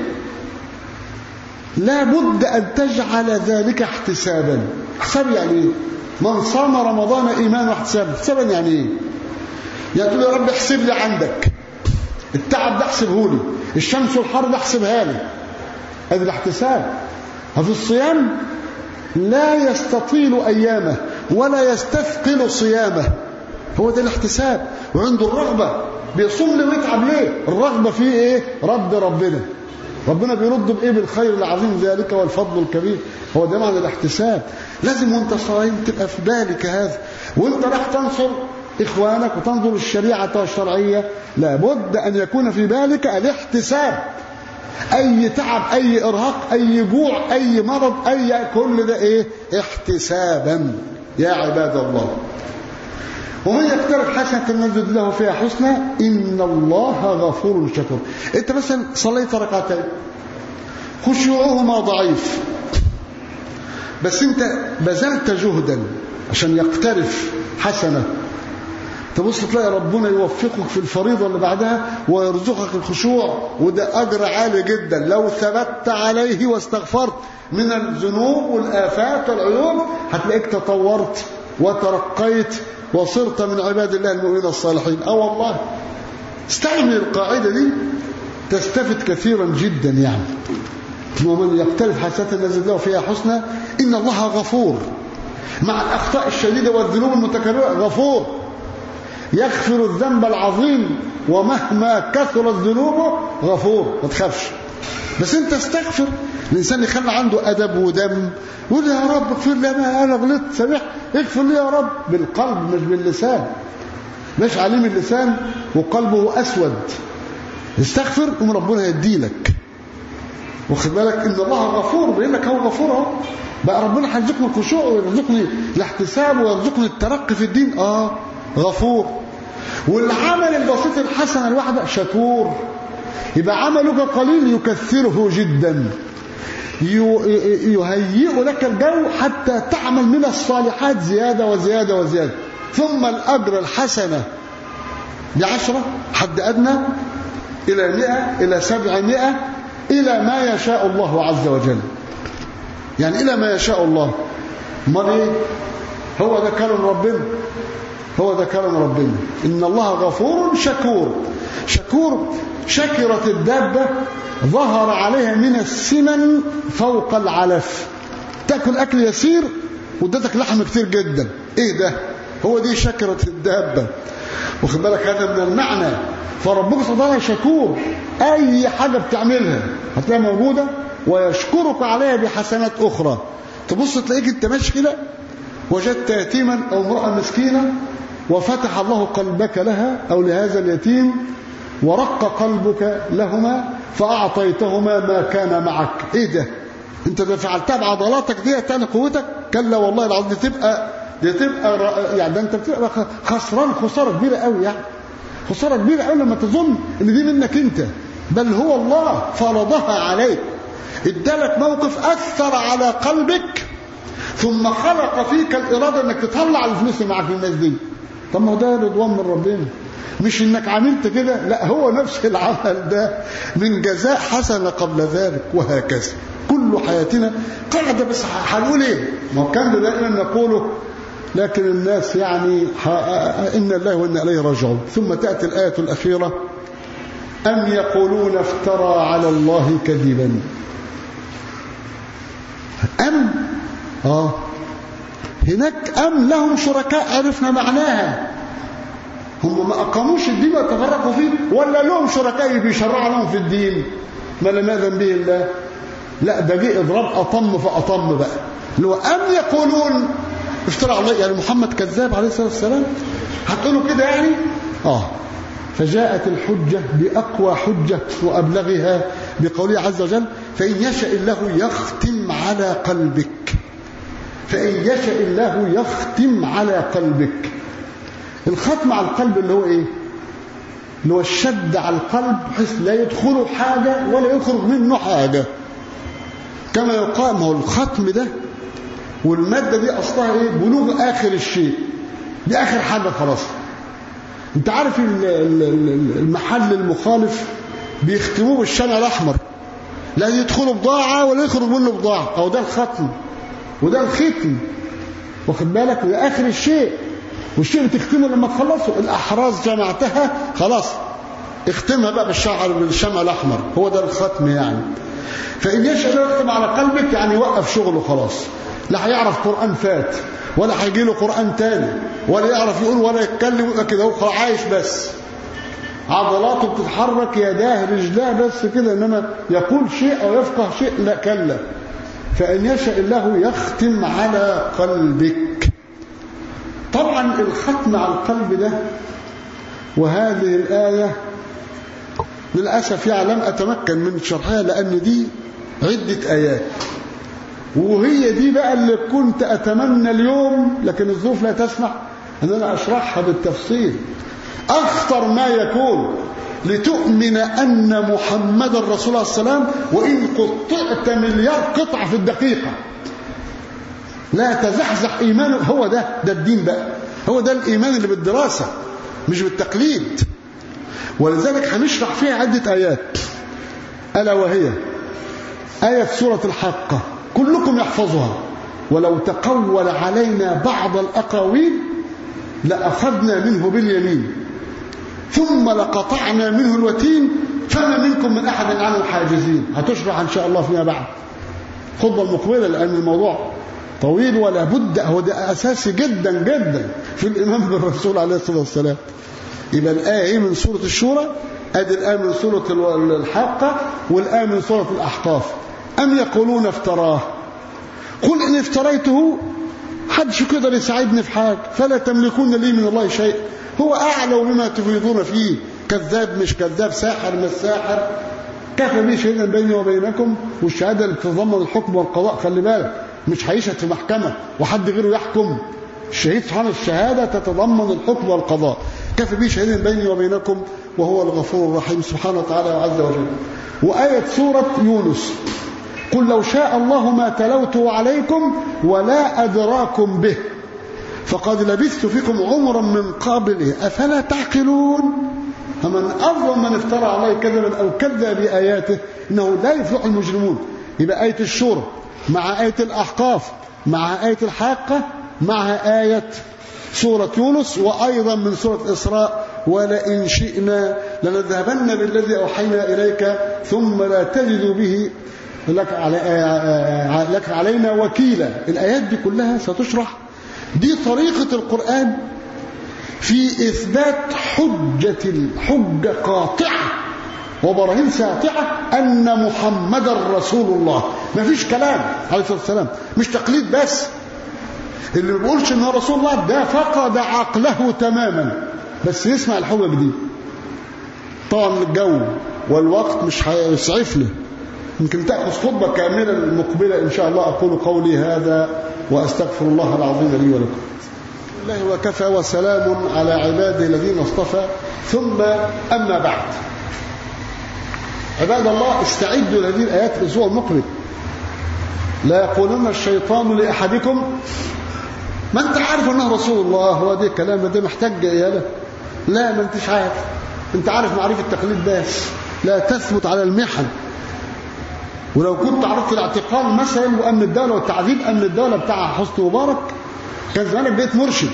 لا بد أن تجعل ذلك احتسابا احساب يعني ايه من صام رمضان إيمان واحتسابا احتسابا يعني ايه يعني تقول يا رب احسب لي عندك التعب ده احسبه لي الشمس والحر ده احسبها لي هذا الاحتساب ففي الصيام لا يستطيل أيامه ولا يستثقل صيامه هو ده الاحتساب وعنده الرغبة بيصوم ليه ويتعب ليه الرغبة فيه ايه رد ربنا ربنا بيرد بايه بالخير العظيم ذلك والفضل الكبير هو ده معنى الاحتساب لازم وانت صايم تبقى في بالك هذا وانت راح تنصر اخوانك وتنظر الشريعة الشرعية لابد ان يكون في بالك الاحتساب اي تعب اي ارهاق اي جوع اي مرض اي كل ده ايه احتسابا يا عباد الله ومن يقترف حسنة نزد له فيها حسنى إن الله غفور شكور أنت مثلا صليت ركعتين خشوعهما ضعيف بس أنت بذلت جهدا عشان يقترف حسنة تبص تلاقي ربنا يوفقك في الفريضة اللي بعدها ويرزقك الخشوع وده أجر عالي جدا لو ثبت عليه واستغفرت من الذنوب والآفات والعيوب هتلاقيك تطورت وترقيت وصرت من عباد الله المؤمنين الصالحين اه والله استعمل القاعدة دي تستفد كثيرا جدا يعني ومن يقترف حسنة نزل له فيها حسنى إن الله غفور مع الأخطاء الشديدة والذنوب المتكررة غفور يغفر الذنب العظيم ومهما كثرت ذنوبه غفور ما تخافش بس انت استغفر الانسان يخلي عنده ادب ودم يقول يا رب اغفر لي ما انا غلطت سامح اغفر لي يا رب بالقلب مش باللسان مش عليم اللسان وقلبه اسود استغفر ام ربنا يديلك واخد بالك ان الله غفور بيقول لك هو غفور اهو بقى ربنا هيرزقني الخشوع ويرزقني الاحتساب ويرزقني الترقي في الدين اه غفور والعمل البسيط الحسن الواحده شكور يبقى عملك قليل يكثره جدا يهيئ لك الجو حتى تعمل من الصالحات زيادة وزيادة وزيادة ثم الأجر الحسنة بعشرة حد أدنى إلى مئة إلى سبعمائة إلى ما يشاء الله عز وجل يعني إلى ما يشاء الله امال إيه هو ده كلام ربنا هو ده كلام ربنا إن الله غفور شكور شكور شكرت الدابة ظهر عليها من السمن فوق العلف تأكل أكل يسير وادتك لحم كتير جدا إيه ده هو دي شكرة الدابة واخد بالك هذا من المعنى فربك سبحانه شكور أي حاجة بتعملها هتلاقيها موجودة ويشكرك عليها بحسنات أخرى تبص تلاقيك انت ماشي كده وجدت يتيما أو امرأة مسكينة وفتح الله قلبك لها أو لهذا اليتيم ورق قلبك لهما فأعطيتهما ما كان معك إيه ده انت ده فعلتها بعضلاتك دي تاني قوتك كلا والله العظيم دي تبقى دي تبقى يعني ده انت بتبقى خسران خسارة كبيرة قوي يعني خسارة كبيرة قوي لما تظن ان دي منك انت بل هو الله فرضها عليك ادالك موقف اثر على قلبك ثم خلق فيك الاراده انك تطلع الفلوس اللي معاك من الناس دي طب ما ده رضوان من ربنا مش انك عملت كده لا هو نفس العمل ده من جزاء حسن قبل ذلك وهكذا كل حياتنا قاعده بس هنقول ايه ما كان دائما نقوله لكن الناس يعني إن الله وإنا إليه راجعون ثم تأتي الآية الأخيرة أم يقولون افترى على الله كذبا أم آه هناك أم لهم شركاء عرفنا معناها هم ما أقاموش الدين وتفرقوا فيه ولا لهم شركاء بيشرعوا لهم في الدين ما لم يأذن به الله لا ده جه إضراب أطم فأطم بقى اللي هو أم يقولون افترى على الله يعني محمد كذاب عليه الصلاة والسلام هتقولوا كده يعني آه فجاءت الحجة بأقوى حجة وأبلغها بقوله عز وجل فإن يشاء الله يختم على قلبك فإن يشاء الله يختم على قلبك الختم على القلب اللي هو إيه اللي هو الشد على القلب بحيث لا يدخله حاجة ولا يخرج منه حاجة كما يقال ما هو الختم ده والمادة دي أصلها إيه بلوغ آخر الشيء دي آخر حاجة خلاص انت عارف المحل المخالف بيختموه بالشمع الأحمر لا يدخلوا بضاعة ولا يخرج منه بضاعة أو ده الختم وده الختم واخد بالك وده آخر الشيء والشيء بتختمه لما تخلصه الأحراز جمعتها خلاص اختمها بقى بالشعر بالشمع الأحمر هو ده الختم يعني فإن يشاء يختم على قلبك يعني يوقف شغله خلاص لا هيعرف قرآن فات ولا هيجي له قرآن تاني ولا يعرف يقول ولا يتكلم ويبقى كده هو عايش بس عضلاته بتتحرك يداه رجلاه بس كده انما يقول شيء او يفقه شيء لا كلا فان يشاء الله يختم على قلبك طبعا الختم على القلب ده وهذه الآية للأسف يعني لم أتمكن من شرحها لأن دي عدة آيات وهي دي بقى اللي كنت أتمنى اليوم لكن الظروف لا تسمح أن أنا أشرحها بالتفصيل أخطر ما يكون لتؤمن أن محمد رسول الله صلى الله عليه وسلم وإن قطعت مليار قطعة في الدقيقة لا تزحزح إيمانه هو ده ده الدين بقى هو ده الإيمان اللي بالدراسة مش بالتقليد ولذلك هنشرح فيها عدة آيات ألا وهي آية في سورة الحاقة كلكم يحفظها ولو تقول علينا بعض الأقاويل لأخذنا منه باليمين ثم لقطعنا منه الوتين فما منكم من أحد عنه حاجزين هتشرح إن شاء الله فيما بعد خطبة المقبلة لأن الموضوع طويل ولا بد هو ده أساسي جدا جدا في الإيمان بالرسول عليه الصلاة والسلام يبقى الآية من سورة الشورى ادي الآية من سورة الحاقة والآية من سورة الأحقاف أم يقولون افتراه قل إن افتريته حدش يقدر يساعدني في حاجة فلا تملكون لي من الله شيء هو أعلم بما تفيضون فيه كذاب مش كذاب ساحر مش ساحر كفى به شهيدا بيني وبينكم والشهادة اللي بتتضمن الحكم والقضاء خلي بالك مش هيشهد في محكمة وحد غيره يحكم الشهيد سبحانه الشهادة تتضمن الحكم والقضاء كفى به شهيدا بيني وبينكم وهو الغفور الرحيم سبحانه وتعالى عز وجل وآية سورة يونس قل لو شاء الله ما تلوته عليكم ولا أدراكم به فقد لبثت فيكم عمرا من قبله أفلا تعقلون فمن أظلم من افترى عليه كذبا أو كذب بآياته إنه لا يفلح المجرمون يبقى آية الشورى مع آية الأحقاف مع آية الحاقة مع آية سورة يونس وأيضا من سورة إسراء ولئن شئنا لنذهبن بالذي أوحينا إليك ثم لا تجد به لك, علي لك علينا وكيلا الآيات دي كلها ستشرح دي طريقة القرآن في إثبات حجة الحجة قاطعة وبراهين ساطعة أن محمد رسول الله ما فيش كلام عليه الصلاة والسلام مش تقليد بس اللي ما بيقولش ان هو رسول الله ده فقد عقله تماما بس يسمع الحجج دي طبعا الجو والوقت مش هيسعف له يمكن تأخذ خطبة كاملة المقبلة إن شاء الله أقول قولي هذا وأستغفر الله العظيم لي ولكم الله وكفى وسلام على عباده الذين اصطفى ثم أما بعد عباد الله استعدوا لهذه الآيات في الأسبوع المقبل لا يقولن الشيطان لأحدكم ما أنت عارف أنه رسول الله هو ده الكلام ده محتاج إياله لا ما أنتش عارف أنت عارف معرفة التقليد بس لا تثبت على المحن ولو كنت عرفت الاعتقال مثلا وأمن الدولة والتعذيب أمن الدولة بتاع حسني مبارك كان زمانك بقيت مرشد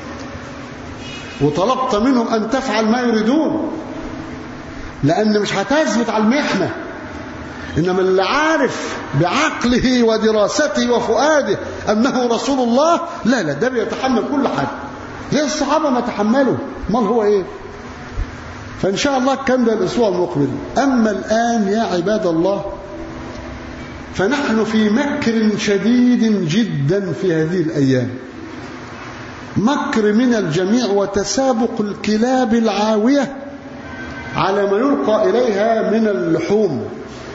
وطلبت منهم أن تفعل ما يريدون لأن مش هتثبت على المحنة إنما اللي عارف بعقله ودراسته وفؤاده أنه رسول الله لا لا ده بيتحمل كل حاجة زي الصحابة ما تحملوا مال هو إيه فإن شاء الله كان ده الأسبوع المقبل أما الآن يا عباد الله فنحن في مكر شديد جدا في هذه الأيام مكر من الجميع وتسابق الكلاب العاوية على ما يلقى إليها من اللحوم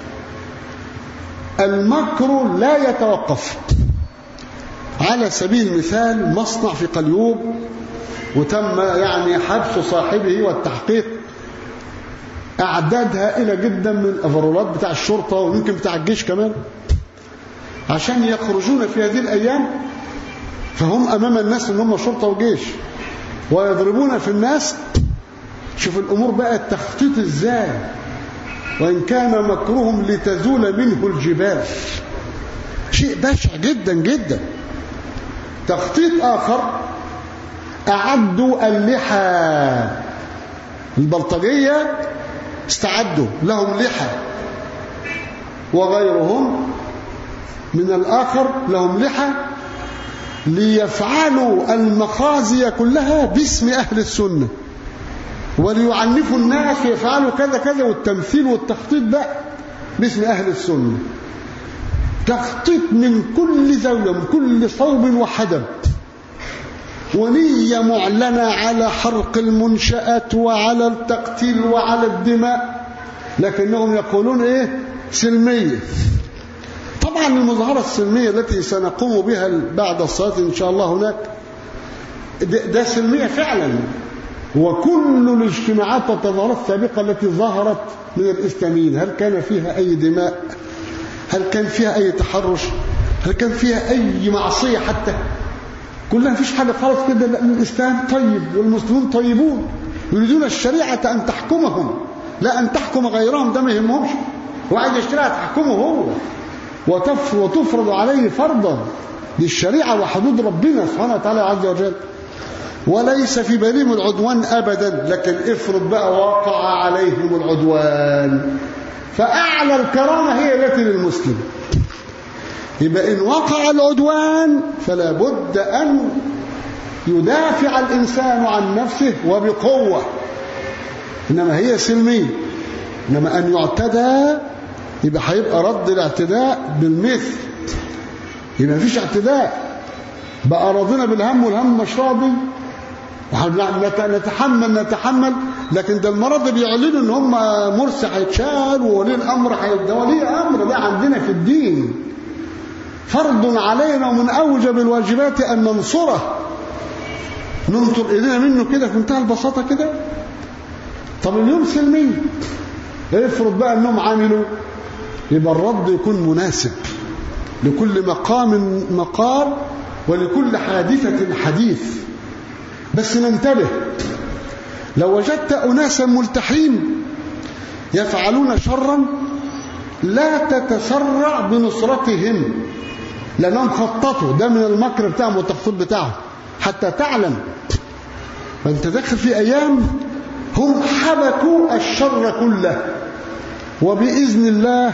المكر لا يتوقف على سبيل المثال مصنع في قليوب وتم يعني حبس صاحبه والتحقيق أعداد هائلة جدا من الأفرولات بتاع الشرطة ويمكن بتاع الجيش كمان عشان يخرجون في هذه الأيام فهم أمام الناس إن هم شرطة وجيش ويضربون في الناس شوف الأمور بقى التخطيط إزاي وإن كان مكرهم لتزول منه الجبال شيء بشع جدا جدا تخطيط آخر أعدوا اللحى البلطجية استعدوا لهم لحى وغيرهم من الآخر لهم لحى ليفعلوا المخازي كلها باسم أهل السنة وليعنفوا الناس ويفعلوا كذا كذا والتمثيل والتخطيط بقى باسم أهل السنة تخطيط من كل زاوية من كل صوب وحدب ونية معلنة على حرق المنشآت وعلى التقتيل وعلى الدماء لكنهم يقولون ايه سلمية طبعا المظاهرة السلمية التي سنقوم بها بعد الصلاة إن شاء الله هناك ده, ده سلمية فعلا وكل الاجتماعات والتظاهرات السابقة التي ظهرت من الإسلاميين هل كان فيها أي دماء هل كان فيها أي تحرش هل كان فيها أي معصية حتى كلها فيش حاجة خالص كده لأن الإسلام طيب والمسلمون طيبون يريدون الشريعة أن تحكمهم لا أن تحكم غيرهم ده ما يهمهمش وعايز الشريعة تحكمه هو وتفرض عليه فرضا للشريعة وحدود ربنا سبحانه وتعالى عز وجل وليس في بالهم العدوان أبدا لكن افرض بقى وقع عليهم العدوان فأعلى الكرامة هي التي للمسلم يبقى إن وقع العدوان فلا بد أن يدافع الإنسان عن نفسه وبقوة إنما هي سلمية إنما أن يعتدى يبقى هيبقى رد الاعتداء بالمثل يبقى مفيش اعتداء بقى راضينا بالهم والهم مش راضي نتحمل نتحمل لكن ده المرض بيعلنوا ان هم مرسي هيتشال وولي الامر ده ولي امر ده عندنا في الدين فرض علينا ومن اوجب الواجبات ان ننصره ننطر ايدينا منه كده في منتهى البساطه كده طب اليوم سلمي افرض بقى انهم عملوا يبقى الرد يكون مناسب لكل مقام مقال ولكل حادثة حديث بس ننتبه لو وجدت أناسا ملتحين يفعلون شرا لا تتسرع بنصرتهم لأنهم خططوا ده من المكر بتاعهم والتخطيط بتاعهم حتى تعلم فأنت داخل في أيام هم حبكوا الشر كله وبإذن الله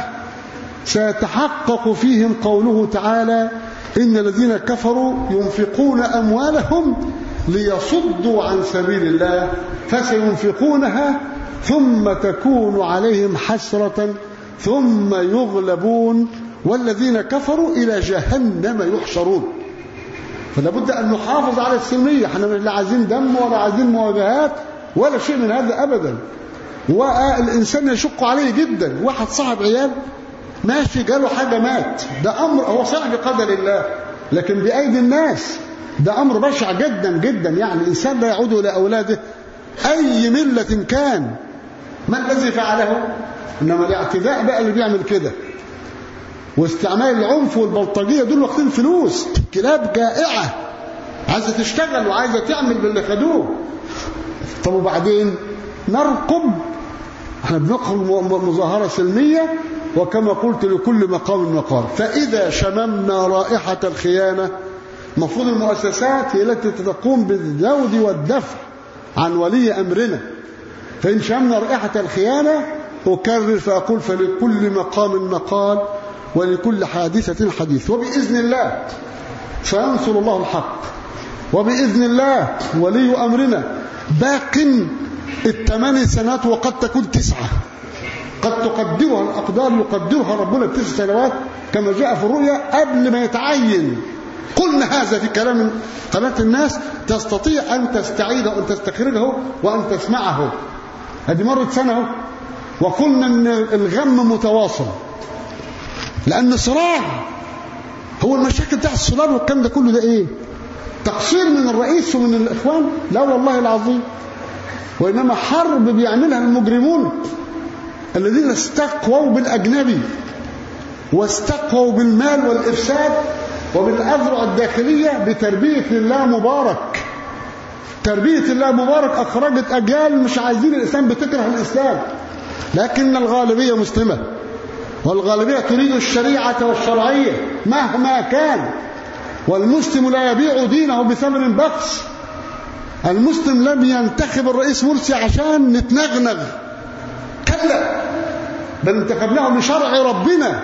سيتحقق فيهم قوله تعالى إن الذين كفروا ينفقون أموالهم ليصدوا عن سبيل الله فسينفقونها ثم تكون عليهم حسرة ثم يغلبون والذين كفروا إلى جهنم يحشرون فلا بد أن نحافظ على السلمية احنا لا عايزين دم ولا عايزين مواجهات ولا شيء من هذا أبدا والإنسان يشق عليه جدا واحد صاحب عيال ماشي جاله حاجة مات ده أمر هو صحيح بقدر الله لكن بأيدي الناس ده أمر بشع جدا جدا يعني الإنسان لا يعود إلى أولاده أي ملة كان ما الذي فعله إنما الاعتداء بقى اللي بيعمل كده واستعمال العنف والبلطجية دول واخدين فلوس كلاب جائعة عايزة تشتغل وعايزة تعمل باللي خدوه طب وبعدين نرقب احنا بنقم مظاهرة سلمية وكما قلت لكل مقام مقال فإذا شممنا رائحة الخيانة مفروض المؤسسات هي التي تقوم بالذود والدفع عن ولي أمرنا فإن شممنا رائحة الخيانة أكرر فأقول فلكل مقام مقال ولكل حادثة حديث وبإذن الله سينصر الله الحق وبإذن الله ولي أمرنا باق الثمان سنوات وقد تكون تسعة قد تقدرها الأقدار يقدرها ربنا بتسع سنوات كما جاء في الرؤيا قبل ما يتعين قلنا هذا في كلام قناة الناس تستطيع أن تستعيده وأن تستخرجه وأن تسمعه هذه مرت سنة وقلنا أن الغم متواصل لأن صراع هو المشاكل بتاع الصلاب والكلام ده كله ده إيه تقصير من الرئيس ومن الإخوان لا والله العظيم وإنما حرب بيعملها المجرمون الذين استقووا بالأجنبي واستقووا بالمال والإفساد وبالأذرع الداخلية بتربية الله مبارك تربية الله مبارك أخرجت أجيال مش عايزين الإسلام بتكره الإسلام لكن الغالبية مسلمة والغالبية تريد الشريعة والشرعية مهما كان والمسلم لا يبيع دينه بثمن بخس المسلم لم ينتخب الرئيس مرسي عشان نتنغنغ كلا بل انتخبناه لشرع ربنا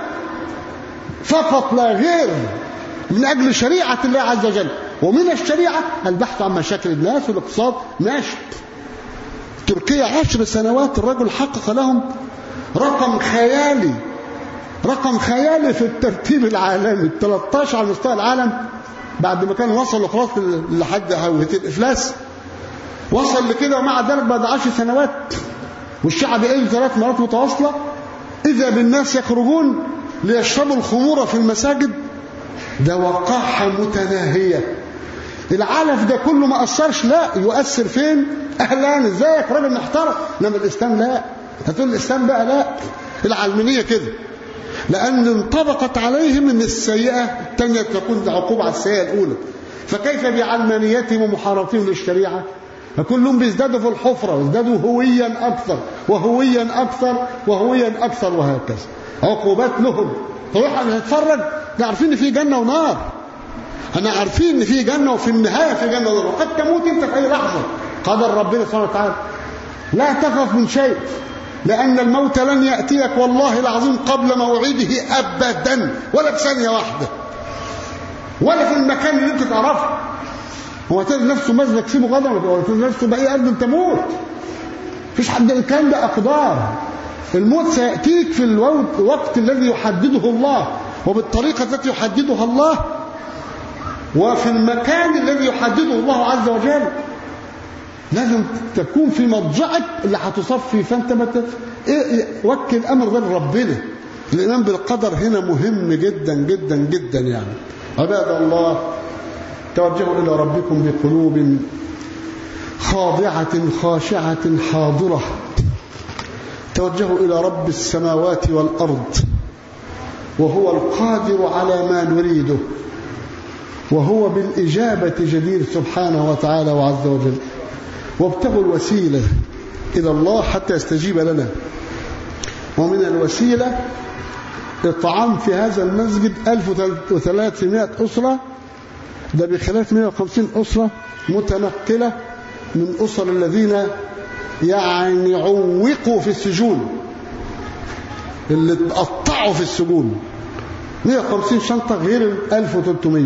فقط لا غير من أجل شريعة الله عز وجل ومن الشريعة البحث عن مشاكل الناس والاقتصاد ماشي تركيا عشر سنوات الرجل حقق لهم رقم خيالي رقم خيالي في الترتيب العالمي 13 على مستوى العالم بعد ما كانوا وصلوا خلاص لحد هوية الإفلاس وصل لكده ومع ذلك بعد 10 سنوات والشعب قل ثلاث مرات متواصلة إذا بالناس يخرجون ليشربوا الخمور في المساجد ده وقاحة متناهية العلف ده كله ما أثرش لا يؤثر فين أهلا ازيك راجل محترم انما الإسلام لا هتقول الإسلام بقى لا العلمانية كده لأن انطبقت عليهم ان السيئة الثانية تكون عقوبة على السيئة الأولى فكيف بعلمانيتهم ومحاربتهم للشريعة فكلهم بيزدادوا في الحفرة ويزدادوا هويا أكثر وهويا أكثر وهويا أكثر وهكذا عقوبات لهم فروح احنا نتفرج احنا عارفين ان في جنة ونار احنا عارفين ان في جنة وفي النهاية في جنة ونار وقد تموت انت في اي لحظة قدر ربنا سبحانه وتعالى لا تخف من شيء لأن الموت لن يأتيك والله العظيم قبل موعده أبدا ولا بثانية واحدة ولا في المكان اللي انت تعرفه هو تجد نفسه مزنك سيبه غدا ولا تجد نفسه بأي أرض تموت مفيش حد الكلام ده أقدار الموت سيأتيك في الوقت الذي يحدده الله وبالطريقة التي يحددها الله وفي المكان الذي يحدده الله عز وجل لازم تكون في مضجعك اللي هتصفي فانت ما إيه وكل الامر ده لربنا الايمان بالقدر هنا مهم جدا جدا جدا يعني عباد الله توجهوا الى ربكم بقلوب خاضعه خاشعه حاضره توجهوا الى رب السماوات والارض وهو القادر على ما نريده وهو بالإجابة جدير سبحانه وتعالى وعز وجل وابتغوا الوسيلة إلى الله حتى يستجيب لنا ومن الوسيلة إطعام في هذا المسجد 1300 أسرة ده بخلاف 150 أسرة متنقلة من أسر الذين يعني عوقوا في السجون اللي اتقطعوا في السجون 150 شنطة غير ال 1300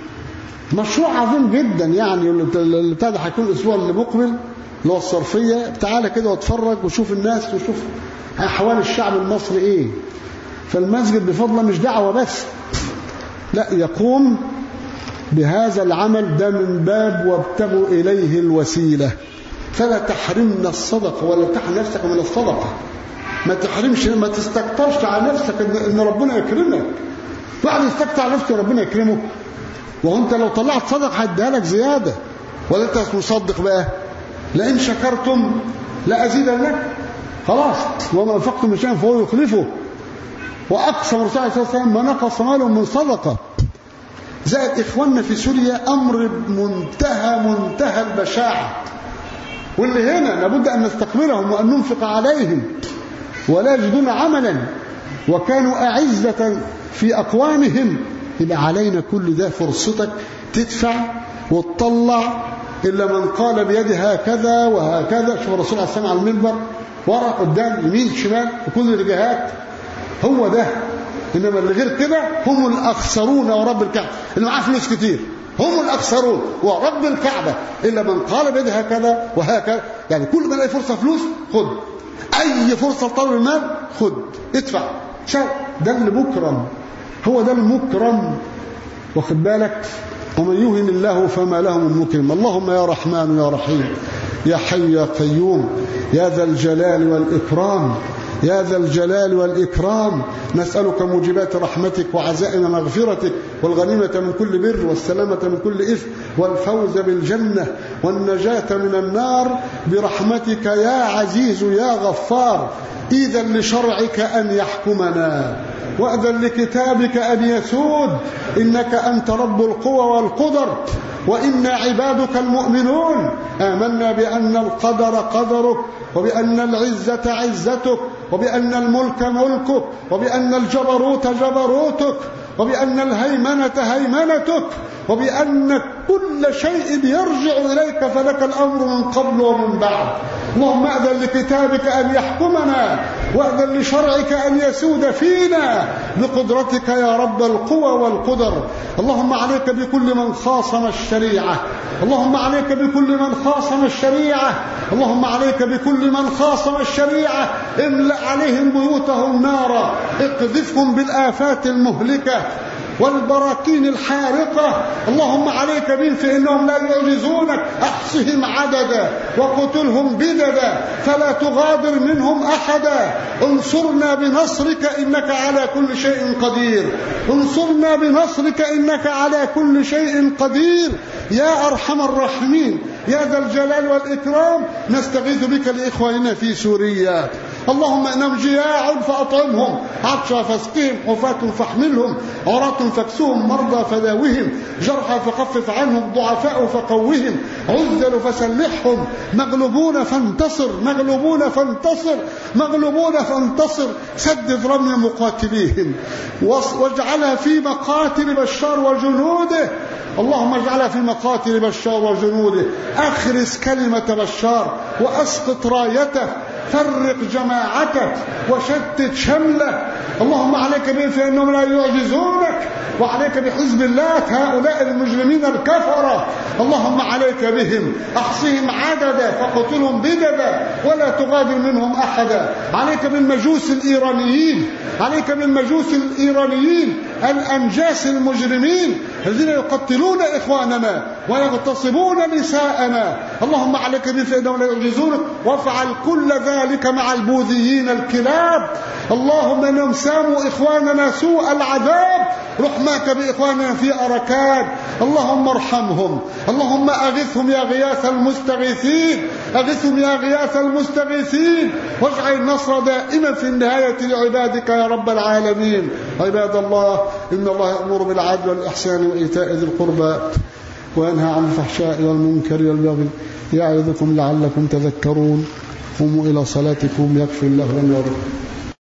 مشروع عظيم جدا يعني اللي بتاع ده هيكون الاسبوع اللي مقبل اللي هو الصرفيه تعالى كده واتفرج وشوف الناس وشوف احوال الشعب المصري ايه فالمسجد بفضله مش دعوه بس لا يقوم بهذا العمل ده من باب وابتغوا اليه الوسيله فلا تحرمنا الصدقه ولا تحرم نفسك من الصدقه ما تحرمش ما تستكترش على نفسك ان ربنا يكرمك واحد يستكتر على نفسه ربنا يكرمه وانت لو طلعت صدق هيديها لك زيادة ولا انت مصدق بقى لئن شكرتم لأزيدنكم خلاص وما انفقتم من شيء فهو يخلفه وأقسم الرسول صلى الله عليه وسلم ما نقص ماله من صدقة زائد إخواننا في سوريا أمر منتهى منتهى البشاعة واللي هنا لابد أن نستقبلهم وأن ننفق عليهم ولا يجدون عملا وكانوا أعزة في أقوامهم يبقى علينا كل ده فرصتك تدفع وتطلع إلا من قال بيده هكذا وهكذا شوف الرسول عليه السلام على المنبر ورا قدام يمين شمال في كل الاتجاهات هو ده إنما اللي غير كده هم الأخسرون ورب الكعبة اللي معاه فلوس كتير هم الأخسرون ورب الكعبة إلا من قال بيده هكذا وهكذا يعني كل ما يلاقي فرصة فلوس خد أي فرصة طلب المال خد ادفع شو ده اللي مكرم هو ده المكرم واخد بالك ومن يهن الله فما له من مكرم اللهم يا رحمن يا رحيم يا حي يا قيوم يا ذا الجلال والإكرام يا ذا الجلال والإكرام نسألك موجبات رحمتك وعزائم مغفرتك والغنيمة من كل بر والسلامة من كل إثم والفوز بالجنة والنجاة من النار برحمتك يا عزيز يا غفار إذا لشرعك أن يحكمنا وأذن لكتابك أن يسود إنك أنت رب القوى والقدر وإنا عبادك المؤمنون آمنا بأن القدر قدرك وبأن العزة عزتك وبأن الملك ملكك وبأن الجبروت جبروتك وبأن الهيمنة هيمنتك وبأن كل شيء يرجع إليك فلك الأمر من قبل ومن بعد اللهم أذن لكتابك أن يحكمنا وأذن لشرعك أن يسود فينا بقدرتك يا رب القوى والقدر اللهم عليك بكل من خاصم الشريعة اللهم عليك بكل من خاصم الشريعة اللهم عليك بكل من خاصم الشريعة املأ عليهم بيوتهم نارا اقذفهم بالآفات المهلكة والبراكين الحارقة اللهم عليك بهم فإنهم لا يعجزونك أحصهم عددا وقتلهم بددا فلا تغادر منهم أحدا انصرنا بنصرك إنك على كل شيء قدير انصرنا بنصرك إنك على كل شيء قدير يا أرحم الراحمين يا ذا الجلال والإكرام نستغيث بك لإخواننا في سوريا اللهم انهم جياع فاطعمهم عطشى فاسقهم حفاة فاحملهم عراة فاكسوهم مرضى فداوهم جرحى فخفف عنهم ضعفاء فقوهم عزل فسلحهم مغلوبون فانتصر مغلوبون فانتصر مغلوبون فانتصر سدد رمي مقاتليهم واجعلها في مقاتل بشار وجنوده اللهم اجعلها في مقاتل بشار وجنوده اخرس كلمة بشار واسقط رايته فرق جماعتك وشتت شمله اللهم عليك بهم فإنهم لا يعجزونك وعليك بحزب الله هؤلاء المجرمين الكفرة اللهم عليك بهم أحصهم عددا فقتلهم بددا ولا تغادر منهم أحدا عليك بالمجوس الإيرانيين عليك بالمجوس الإيرانيين الأنجاس المجرمين الذين يقتلون إخواننا ويغتصبون نساءنا اللهم عليك بهم فإنهم لا يعجزونك وافعل كل ذلك مع البوذيين الكلاب اللهم انهم ساموا إخواننا سوء العذاب رحماك بإخواننا في أركاد اللهم ارحمهم اللهم أغثهم يا غياث المستغيثين أغثهم يا غياث المستغيثين واجعل النصر دائما في النهاية لعبادك يا رب العالمين عباد الله إن الله يأمر بالعدل والإحسان وإيتاء ذي القربى وينهى عن الفحشاء والمنكر والبغي يعظكم لعلكم تذكرون قوموا إلى صلاتكم يغفر الله لنا ولكم